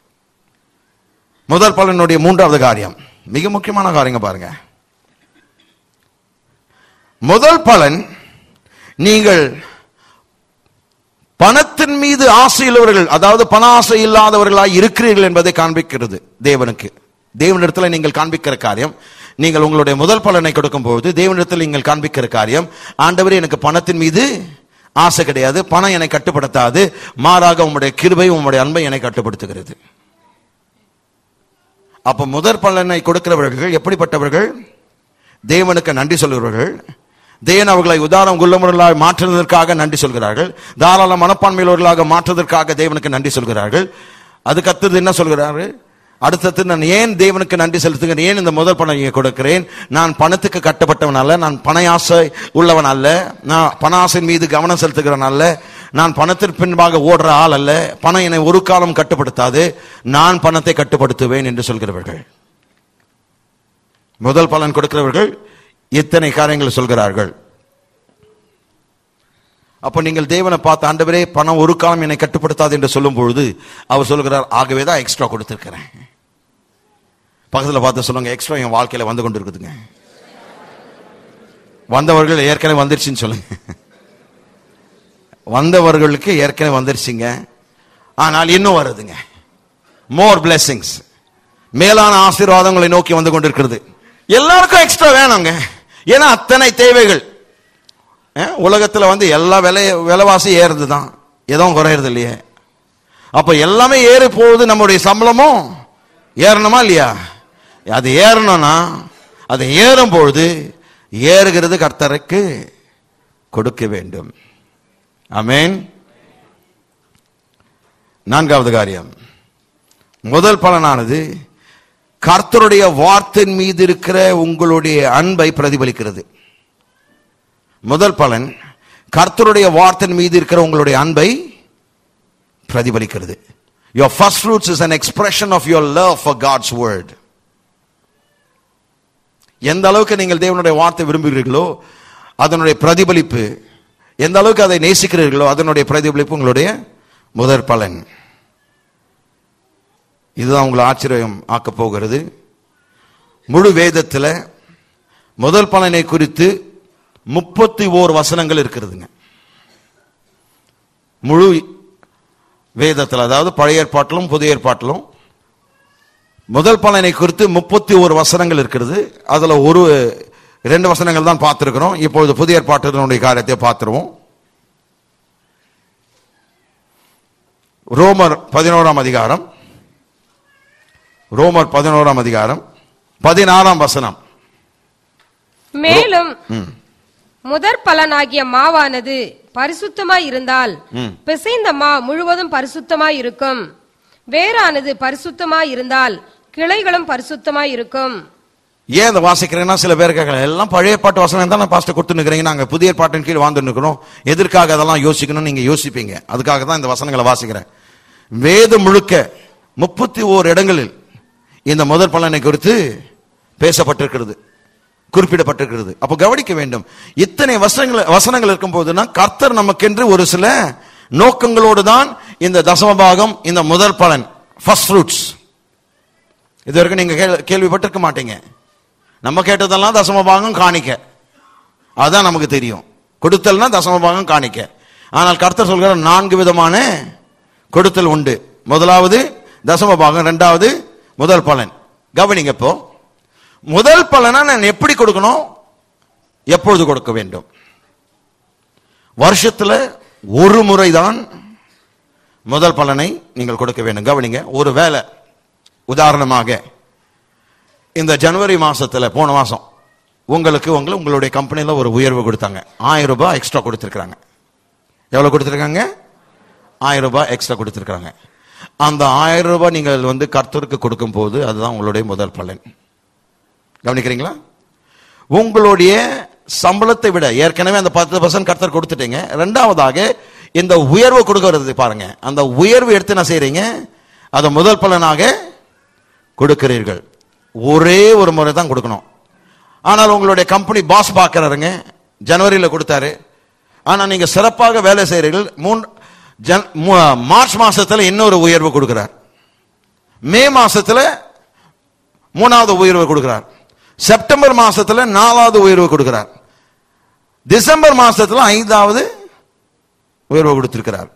முதல் பலனுடைய மூன்றாவது காரியம் மிக முக்கியமான காரியங்க பாருங்க முதல் பலன் நீங்கள் பணத்தின் மீது ஆசையுள்ளவர்கள் அதாவது பண ஆசை இல்லாதவர்களாய் இருக்கிறீர்கள் என்பதை காண்பிக்கிறது தேவனுக்கு தேவனிடத்தில் நீங்கள் காண்பிக்கிற காரியம் நீங்கள் உங்களுடைய முதல் பலனை கொடுக்கும் போது தேவனிடத்தில் நீங்கள் காண்பிக்கிற காரியம் ஆண்டவரே எனக்கு பணத்தின் மீது ஆசை கிடையாது பணம் என்னை கட்டுப்படுத்தாது மாறாக உம்முடைய கிருபை உம்முடைய அன்பை என்னை கட்டுப்படுத்துகிறது அப்ப முதற் பலனை கொடுக்கிறவர்கள் எப்படிப்பட்டவர்கள் தேவனுக்கு நன்றி சொல்கிறவர்கள் தேவன் அவர்களை உதாரணம் குள்ளமுறைகளாக மாற்றுவதற்காக நன்றி சொல்கிறார்கள் தாராள மனப்பான்மையுள்ளவர்களாக மாற்றுவதற்காக தேவனுக்கு நன்றி சொல்கிறார்கள் அதுக்கு அடுத்தது என்ன சொல்கிறார்கள் அடுத்தது நான் ஏன் தேவனுக்கு நன்றி செலுத்துகிறேன் ஏன் இந்த முதல் பணம் இங்கே கொடுக்கிறேன் நான் பணத்துக்கு கட்டப்பட்டவன் அல்ல நான் பண ஆசை உள்ளவன் அல்ல நான் பண ஆசையின் மீது கவனம் செலுத்துகிறவன் அல்ல நான் பணத்திற்கு பின்பாக ஓடுற ஆள் அல்ல பணம் என்னை ஒரு காலம் கட்டுப்படுத்தாது நான் பணத்தை கட்டுப்படுத்துவேன் என்று சொல்கிறவர்கள் முதல் பலன் கொடுக்கிறவர்கள் இத்தனை காரியங்களை சொல்கிறார்கள் அப்ப நீங்கள் தேவனை பார்த்து ஆண்டவரே பணம் ஒரு காலம் என்னை கட்டுப்படுத்தாது என்று சொல்லும் பொழுது அவர் சொல்கிறார் ஆகவே தான் எக்ஸ்ட்ரா கொடுத்திருக்கிறேன் பக்கத்துல பார்த்து சொல்லுங்க எக்ஸ்ட்ரா என் வாழ்க்கையில வந்து கொண்டு இருக்குதுங்க வந்தவர்கள் ஏற்கனவே வந்துருச்சுன்னு சொல்லுங்க வந்தவர்களுக்கு ஏற்கனவே வந்துருச்சுங்க ஆனால் இன்னும் வருதுங்க மோர் blessings மேலான ஆசீர்வாதங்களை நோக்கி வந்து கொண்டிருக்கிறது எல்லாருக்கும் எக்ஸ்ட்ரா வேணுங்க ஏன்னா அத்தனை தேவைகள் அஹ், உலகத்துல வந்து எல்லா விலை விலைவாசி ஏறுது தான் எதுவும் குறையறது இல்லையே அப்ப எல்லாமே ஏறி போகுது நம்முடைய சம்பளமும் ஏறணுமா இல்லையா அது ஏறணும்னா அது ஏறும் பொழுது ஏறுகிறது கர்த்தருக்கு கொடுக்க வேண்டும் ஆமென் நான்காவது காரியம் முதல் பலனானது கர்த்தருடைய வார்த்தையின் மீது இருக்கிற உங்களுடைய அன்பை பிரதிபலிக்கிறது முதல் பலன் கர்த்தருடைய வார்த்தையின் மீது இருக்கிற உங்களுடைய அன்பை பிரதிபலிக்கிறது your first fruits is an expression of your love for god's word எந்த அளவுக்கு நீங்கள் தேவனுடைய வார்த்தை விரும்புகிறீர்களோ அதனுடைய பிரதிபலிப்பு எந்த அளவுக்கு அதை நேசிக்கிறீர்களோ அதனுடைய பிரதிபலிப்பு உங்களுடைய முதற் பலன் இதுதான் உங்களை ஆச்சரியம் ஆக்கப் போகிறது முழு வேதத்தில் முதல் பலனை குறித்து முப்பத்தி ஓர் வசனங்கள் இருக்கிறதுங்க முழு வேதத்தில் அதாவது பழைய ஏற்பாட்டிலும் புதிய ஏற்பாட்டிலும் முதல் பலனை குறித்து முப்பத்தி ஓரு வசனங்கள் இருக்கிறது அதுல ஒரு ரெண்டு வசனங்கள் தான் பார்த்திருக்கிறோம் இப்பொழுது புதிய ஏற்பாட்டினுடைய காரியத்தை பார்த்துருவோம் ரோமர் பதினோராம் அதிகாரம் ரோமர் பதினோராம் அதிகாரம் பதினாறாம் வசனம் மேலும் முதற் பலனாகிய மாவானது பரிசுத்தமாய் இருந்தால் ம். பிசைந்த மா முழுவதும் பாரிசுத்தமாய் இருக்கும் வேரானது பரிசுத்தமாய் இருந்தால் கிளைகளும் பரிசுத்தமாய் இருக்கும் ஏன் இந்த வாசிக்கிறேன்னா சில பேர் கேட்கலாம் எல்லாம் பழைய பாட்டு வசனம் தான் பாஸ்டர் கொடுத்து நிற்கிறீங்க நாங்க புதிய பாட்டின் கீழ் வாழ்ந்து நிற்கிறோம் எதற்காக அதெல்லாம் யோசிக்கணும் நீங்க யோசிப்பீங்க அதுக்காக தான் இந்த வசனங்களை வாசிக்கிறேன் வேதம் முழுக்க முப்பத்தி ஓர் இடங்களில் இந்த முதல் பலனை குறித்து பேசப்பட்டிருக்கிறது குறிப்பிடப்பட்டிருக்கிறது அப்ப கவனிக்க வேண்டும் இத்தனை வசனங்கள் வசனங்கள் இருக்கும் போதுனா கர்த்தர் நமக்கென்று ஒரு சில நோக்கங்களோடு தான் இந்த தசமபாகம் இந்த முதல் பலன் ஃபர்ஸ்ட் ஃப்ரூட்ஸ் இது வரைக்கும் நீங்க கேள்- கேள்விப்பட்டிருக்க மாட்டீங்க நம்ம கேட்டதெல்லாம் தசமபாகம் காணிக்க அதுதான் நமக்கு தெரியும் கொடுத்தல்னா தசமபாகம் காணிக்க ஆனால் கர்த்தர் சொல்கிற நான்கு விதமான கொடுத்தல் உண்டு முதலாவது தசமபாகம் ரெண்டாவது முதல் பலன் கவனிங்க இப்போ முதல் பலனா நான் எப்படி கொடுக்கணும் எப்பொழுது கொடுக்க வேண்டும் வருஷத்துல ஒரு முறைதான் முதல் பலனை நீங்கள் கொடுக்க வேண்டும் கவனிங்க ஒரு வேலை உதாரணமாக இந்த ஜனவரி மாசத்துல போன மாசம் உங்களுக்கு உங்களை உங்களுடைய கம்பெனியில் ஒரு உயர்வு கொடுத்தாங்க ஆயிரம் ரூபாய் எக்ஸ்ட்ரா கொடுத்துருக்காங்க எவ்வளவு கொடுத்துருக்காங்க ஆயிரம் ரூபாய் எக்ஸ்ட்ரா கொடுத்துருக்காங்க அந்த ஆயிரம் ரூபாய் நீங்கள் வந்து கர்த்தருக்கு கொடுக்கும் போது அதுதான் உங்களுடைய முதல் பலன் கவனிக்கிறீங்களா உங்களுடைய சம்பளத்தை விட ஏற்கனவே அந்த பத்து பர்சன்ட் கர்த்தர் கொடுத்துட்டீங்க ரெண்டாவதாக இந்த உயர்வு கொடுக்கறது பாருங்க அந்த உயர்வு எடுத்து என்ன செய்றீங்க அதை முதல் பலனாக கொடுக்கிறீர்கள் ஒரே ஒரு முறை தான் கொடுக்கணும் ஆனால் உங்களுடைய கம்பெனி பாஸ் பார்க்கறாருங்க ஜனவரியில் கொடுத்தாரு ஆனால் நீங்க சிறப்பாக வேலை செய்கிறீர்கள் மூன் ஜன் மூ- மார்ச் மாசத்துல இன்னொரு உயர்வு கொடுக்கிறார் மே மாசத்துல மூணாவது உயர்வு கொடுக்கிறார் செப்டம்பர் மாசத்துல நாலாவது உயர்வு கொடுக்கிறார் டிசம்பர் மாசத்துல ஐந்தாவது உயர்வு கொடுத்திருக்கிறார்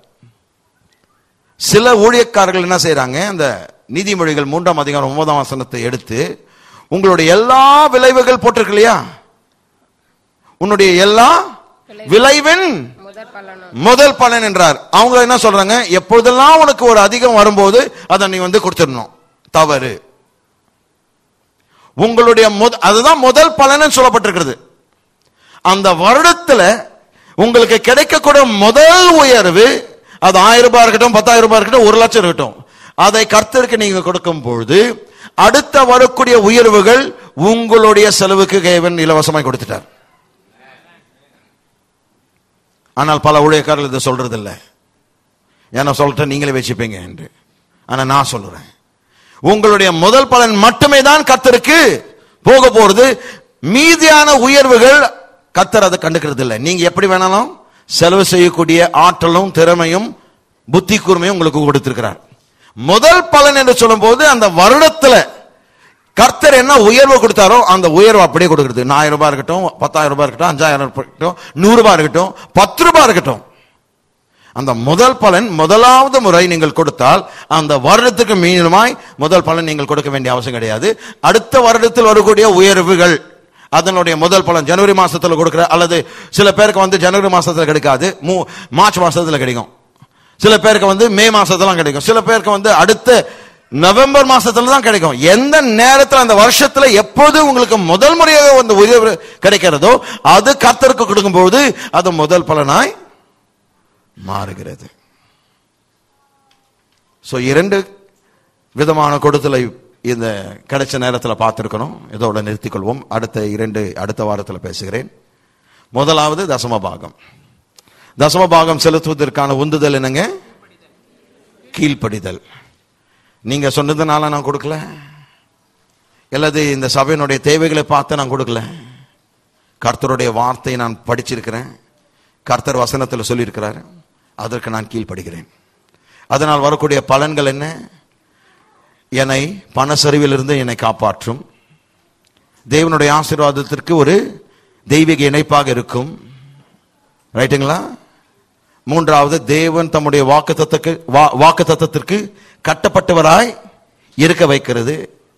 சில ஊழியக்காரர்கள் என்ன செய்றாங்க அந்த நீதிமொழிகள் மூன்றாம் அதிகாரம் ஒன்பதாம் வசனத்தை எடுத்து உங்களுடைய எல்லா விளைவுகள் போட்டிருக்கு இல்லையா உன்னுடைய எல்லா விளைவின் முதற் பலனும் முதல் பலன் என்றார் அவங்க என்ன சொல்றாங்க எப்பொழுதெல்லாம் உனக்கு ஒரு அதிகம் வரும்போது அதை நீ வந்து கொடுத்துடணும் தவறு உங்களுடைய முத- அதுதான் முதல் பலன் சொல்லப்பட்டிருக்கிறது அந்த வருடத்துல உங்களுக்கு கிடைக்கக்கூடிய முதல் உயர்வு அது ஆயிரம் ரூபாய் இருக்கட்டும் பத்தாயிரம் ரூபாய் இருக்கட்டும் ஒரு லட்சம் இருக்கட்டும் அதை கர்த்தருக்கு நீங்க கொடுக்கும் பொழுது அடுத்த வரக்கூடிய உயர்வுகள் உங்களுடைய செலவுக்கு தேவன் இலவசமாய் கொடுத்துட்டார் ஆனால் பல ஊழியக்காரர்கள் இதை சொல்றது இல்ல ஏன்னா சொல்லிட்டு நீங்களே வச்சுப்பீங்க என்று ஆனா நான் சொல்லுறேன் உங்களுடைய முதல் பலன் மட்டுமே தான் கர்த்தருக்கு போக போறது மீதியான உயர்வுகள் கர்த்தர் அதை கண்டுக்கிறது இல்லை நீங்க எப்படி வேணாலும் செலவு செய்யக்கூடிய ஆற்றலும் திறமையும் புத்தி கூர்மையும் உங்களுக்கு கொடுத்திருக்கிறார் முதல் பலன் என்று சொல்லும்போது அந்த வருடத்துல கர்த்தர் என்ன உயர்வு கொடுத்தாரோ அந்த உயர்வு அப்படியே கொடுக்கிறது ஆயிரம் ரூபாய் இருக்கட்டும் பத்தாயிரம் ரூபாய் இருக்கட்டும் அஞ்சாயிரம் ரூபாய் இருக்கட்டும் நூறு ரூபாய் இருக்கட்டும் பத்து ரூபாய் இருக்கட்டும் அந்த முதல் பலன் முதலாவது முறை நீங்கள் கொடுத்தால் அந்த வருடத்துக்கு மீனமாய் முதல் பலன் நீங்கள் கொடுக்க வேண்டிய அவசியம் கிடையாது அடுத்த வருடத்தில் வரக்கூடிய உயர்வுகள் அதனுடைய முதல் பலன் ஜனவரி மாசத்துல கொடுக்கிற அல்லது சில பேருக்கு வந்து ஜனவரி மாசத்துல கிடைக்காது மூ- மார்ச் மாசத்துல கிடைக்கும் சில பேருக்கு வந்து மே மாசத்துல கிடைக்கும் சில பேருக்கு வந்து அடுத்த நவம்பர் மாசத்துல தான் கிடைக்கும் எந்த நேரத்துல அந்த வருஷத்துல எப்போது உங்களுக்கு முதல் முறையாக வந்து உயர்வு கிடைக்கிறதோ அது கர்த்தருக்கு கொடுக்கும்போது அது முதல் பலனாய் மாறுகிறது சோ இரண்டு விதமான கொடுத்தலை இந்த கிடைச்ச நேரத்தில் பார்த்திருக்கணும் இதோட நிறுத்திக் கொள்வோம் அடுத்த இரண்டு அடுத்த வாரத்தில் பேசுகிறேன் முதலாவது தசம பாகம் தசம பாகம் செலுத்துவதற்கான உந்துதல் என்னங்க கீழ்ப்படிதல் நீங்க சொன்னதுனால நான் கொடுக்கல அல்லது இந்த சபையினுடைய தேவைகளை பார்த்து நான் கொடுக்கல கர்த்தருடைய வார்த்தையை நான் படிச்சிருக்கிறேன் கர்த்தர் வசனத்தில் சொல்லியிருக்கிறார் அதற்கு நான் கீழ்ப்படுகிறேன் அதனால் வரக்கூடிய பலன்கள் என்ன என்னை பணச்சரிவிலிருந்து என்னை காப்பாற்றும் தேவனுடைய ஆசீர்வாதத்திற்கு ஒரு தெய்வீக இணைப்பாக இருக்கும் ரைட்டுங்களா மூன்றாவது தேவன் தம்முடைய வாக்கு வாக்கு தத்தத்திற்கு கட்டப்பட்டவராய் இருக்க வைக்கிறது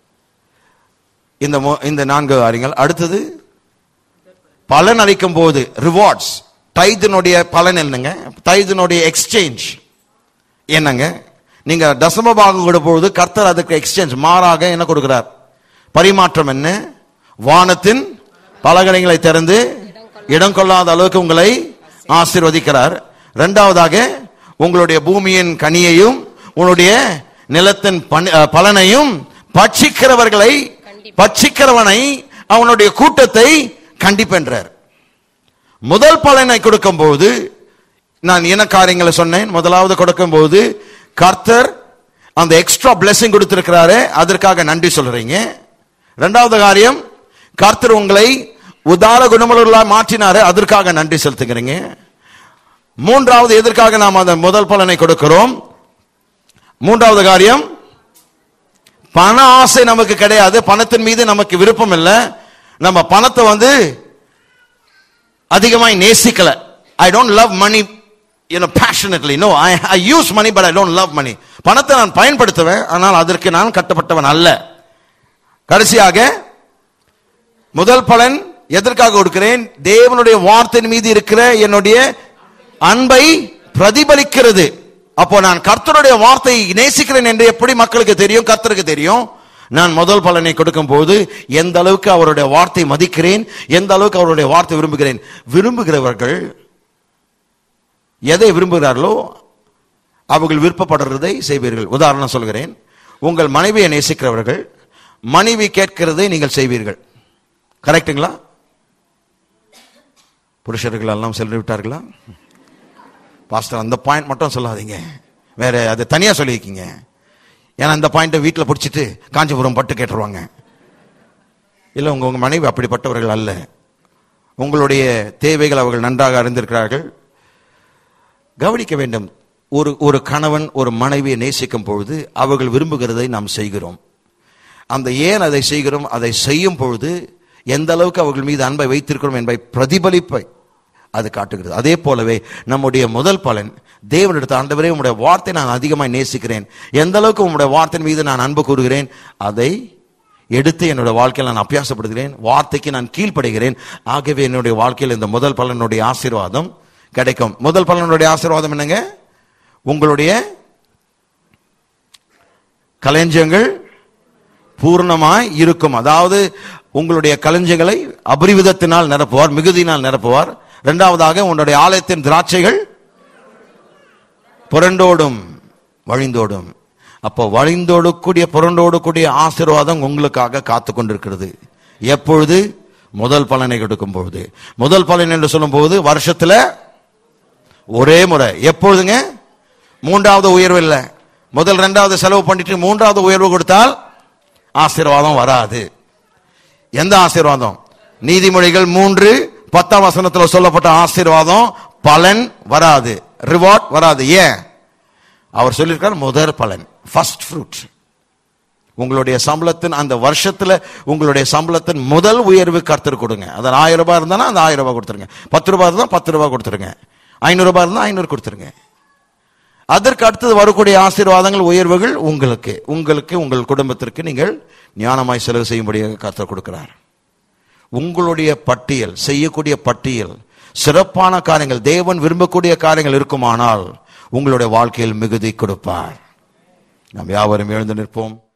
இந்த மு- இந்த நான்கு காரியங்கள் அடுத்தது பலன் அளிக்கும் போது ரிவார்ட்ஸ் டைதனுடைய பலன் என்னங்க டைதனுடைய எக்ஸ்சேஞ்ச் என்னங்க நீங்க தசம பாகம் கொடுப்பொழுது கர்த்தர் அதுக்கு எக்ஸ்சேஞ்ச் மாறாக என்ன கொடுக்கிறார் பரிமாற்றம் என்ன வானத்தின் பலகடைகளை திறந்து இடம் கொள்ளாத அளவுக்கு உங்களை ஆசீர்வதிக்கிறார் இரண்டாவதாக உங்களுடைய பூமியின் கனியையும் உங்களுடைய நிலத்தின் பனி- அஹ், பலனையும் பட்சிக்கிறவர்களை பட்சிக்கிறவனை அவனுடைய கூட்டத்தை கண்டிப்பென்றார் முதல் பலனை கொடுக்கும்போது நான் என்ன காரியங்களை சொன்னேன் முதலாவது கொடுக்கும்போது கர்த்தர் அந்த எக்ஸ்ட்ரா blessing கொடுத்திருக்கிறாரு அதற்காக நன்றி சொல்றீங்க இரண்டாவது காரியம் கர்த்தர் உங்களை உதார குணமுள்ள மாற்றினாரு அதற்காக நன்றி செலுத்துகிறீங்க மூன்றாவது எதற்காக நாம் அந்த முதல் பலனை கொடுக்கிறோம் மூன்றாவது காரியம் பண ஆசை நமக்கு கிடையாது பணத்தின் மீது நமக்கு விருப்பம் இல்லை நம்ம பணத்தை வந்து அதிகமாய் நேசிக்கல I don't love money you know passionately no I I use money but I don't love money பணத்தை நான் பயன்படுத்துவேன் ஆனால் அதற்கு நான் கட்டப்பட்டவன் அல்ல கடைசியாக முதல் பலன் எதற்காக கொடுக்கிறேன் தேவனுடைய வார்த்தையின் மீது இருக்கிற என்னுடைய அன்பை பிரதிபலிக்கிறது அப்போ நான் கர்த்தருடைய வார்த்தையை நேசிக்கிறேன் என்று எப்படி மக்களுக்கு தெரியும் கர்த்தருக்கு தெரியும் நான் முதல் பலனை கொடுக்கும் போது எந்த அளவுக்கு அவருடைய வார்த்தை மதிக்கிறேன் எந்த அளவுக்கு அவருடைய வார்த்தை விரும்புகிறேன் விரும்புகிறவர்கள் எதை விரும்புகிறார்களோ அவர்கள் விருப்பப்படுறதை செய்வீர்கள் உதாரணம் சொல்கிறேன் உங்கள் மனைவியை நேசிக்கிறவர்கள் மனைவி கேட்கிறதை நீங்கள் செய்வீர்கள் கரெக்ட்டுங்களா புருஷர்கள் எல்லாம் சென்று விட்டார்களா பாஸ்டர் அந்த பாயிண்ட் மட்டும் சொல்லாதீங்க வேற அது தனியா சொல்லியிருக்கீங்க ஏன்னா அந்த பாயிண்ட்டை வீட்டில் பிடிச்சிட்டு காஞ்சிபுரம் பட்டு கேட்டுருவாங்க இல்லை உங்க உங்க மனைவி அப்படிப்பட்டவர்கள் அல்ல உங்களுடைய தேவைகள் அவர்கள் நன்றாக அறிந்திருக்கிறார்கள் கவனிக்க வேண்டும் ஒரு ஒரு கணவன் ஒரு மனைவியை நேசிக்கும் பொழுது அவர்கள் விரும்புகிறதை நாம் செய்கிறோம் அந்த ஏன் அதை செய்கிறோம் அதை செய்யும் பொழுது எந்த அளவுக்கு அவர்கள் மீது அன்பை வைத்திருக்கிறோம் என்பதை பிரதிபலிப்பை அது காட்டுகிறது அதே போலவே நம்முடைய முதல் பலன் தேவனிடத்து ஆண்டவரே உம்முடைய வார்த்தை நான் அதிகமாக நேசிக்கிறேன் எந்த அளவுக்கு உம்முடைய வார்த்தையின் மீது நான் அன்பு கூறுகிறேன் அதை எடுத்து என்னுடைய வாழ்க்கையில் நான் அபியாசப்படுகிறேன் வார்த்தைக்கு நான் கீழ்ப்படுகிறேன் ஆகவே என்னுடைய வாழ்க்கையில் இந்த முதல் பலனுடைய ஆசீர்வாதம் கிடைக்கும் முதல் பலனுடைய ஆசீர்வாதம் என்னங்க உங்களுடைய களஞ்சியங்கள் பூர்ணமாய் இருக்கும் அதாவது உங்களுடைய களஞ்சியங்களை அபரிவிதத்தினால் நிரப்புவார் மிகுதியினால் நிரப்புவார் இரண்டாவதாக உன்னுடைய ஆலயத்தின் திராட்சைகள் புரண்டோடும் வழிந்தோடும் அப்போ வழிந்தோடக்கூடிய புரண்டோடக்கூடிய ஆசீர்வாதம் உங்களுக்காக காத்து கொண்டிருக்கிறது எப்பொழுது முதல் பலனை கொடுக்கும் பொழுது முதல் பலன் என்று சொல்லும்போது வருஷத்துல ஒரே முறை எப்பொழுதுங்க மூன்றாவது உயர்வு இல்லை முதல் ரெண்டாவது செலவு பண்ணிட்டு மூன்றாவது உயர்வு கொடுத்தால் ஆசீர்வாதம் வராது எந்த ஆசீர்வாதம் நீதிமொழிகள் மூன்று பத்தாம் வசனத்துல சொல்லப்பட்ட ஆசீர்வாதம் பலன் வராது ரிவார்ட் வராது ஏன் அவர் சொல்லியிருக்கார் முதல் பலன் ஃபர்ஸ்ட் ஃப்ரூட் உங்களுடைய சம்பளத்தின் அந்த வருஷத்துல உங்களுடைய சம்பளத்தின் முதல் உயர்வு கருத்தர் கொடுங்க அது ஆயிரம் ரூபாய் இருந்தானா அந்த ஆயிரம் ரூபாய் கொடுத்துருங்க பத்து ரூபாய் இருந்தா பத்து ரூபாய் கொடுத்துருங்க ஐநூறு ரூபாய் இருந்தா ஐநூறு கொடுத்துருங்க அதற்கு அடுத்தது வரக்கூடிய ஆசீர்வாதங்கள் உயர்வுகள் உங்களுக்கு உங்களுக்கு உங்கள் குடும்பத்திற்கு நீங்கள் ஞானமாய் செலவு செய்யும்படியாக கருத்தர் கொடுக்கிறார் உங்களுடைய பட்டியல் செய்யக்கூடிய பட்டியல் சிறப்பான காரியங்கள் தேவன் விரும்பக்கூடிய காரியங்கள் இருக்குமானால் உங்களுடைய வாழ்க்கையில் மிகுதி கொடுப்பார் நாம் யாவரும் எழுந்து நிற்போம்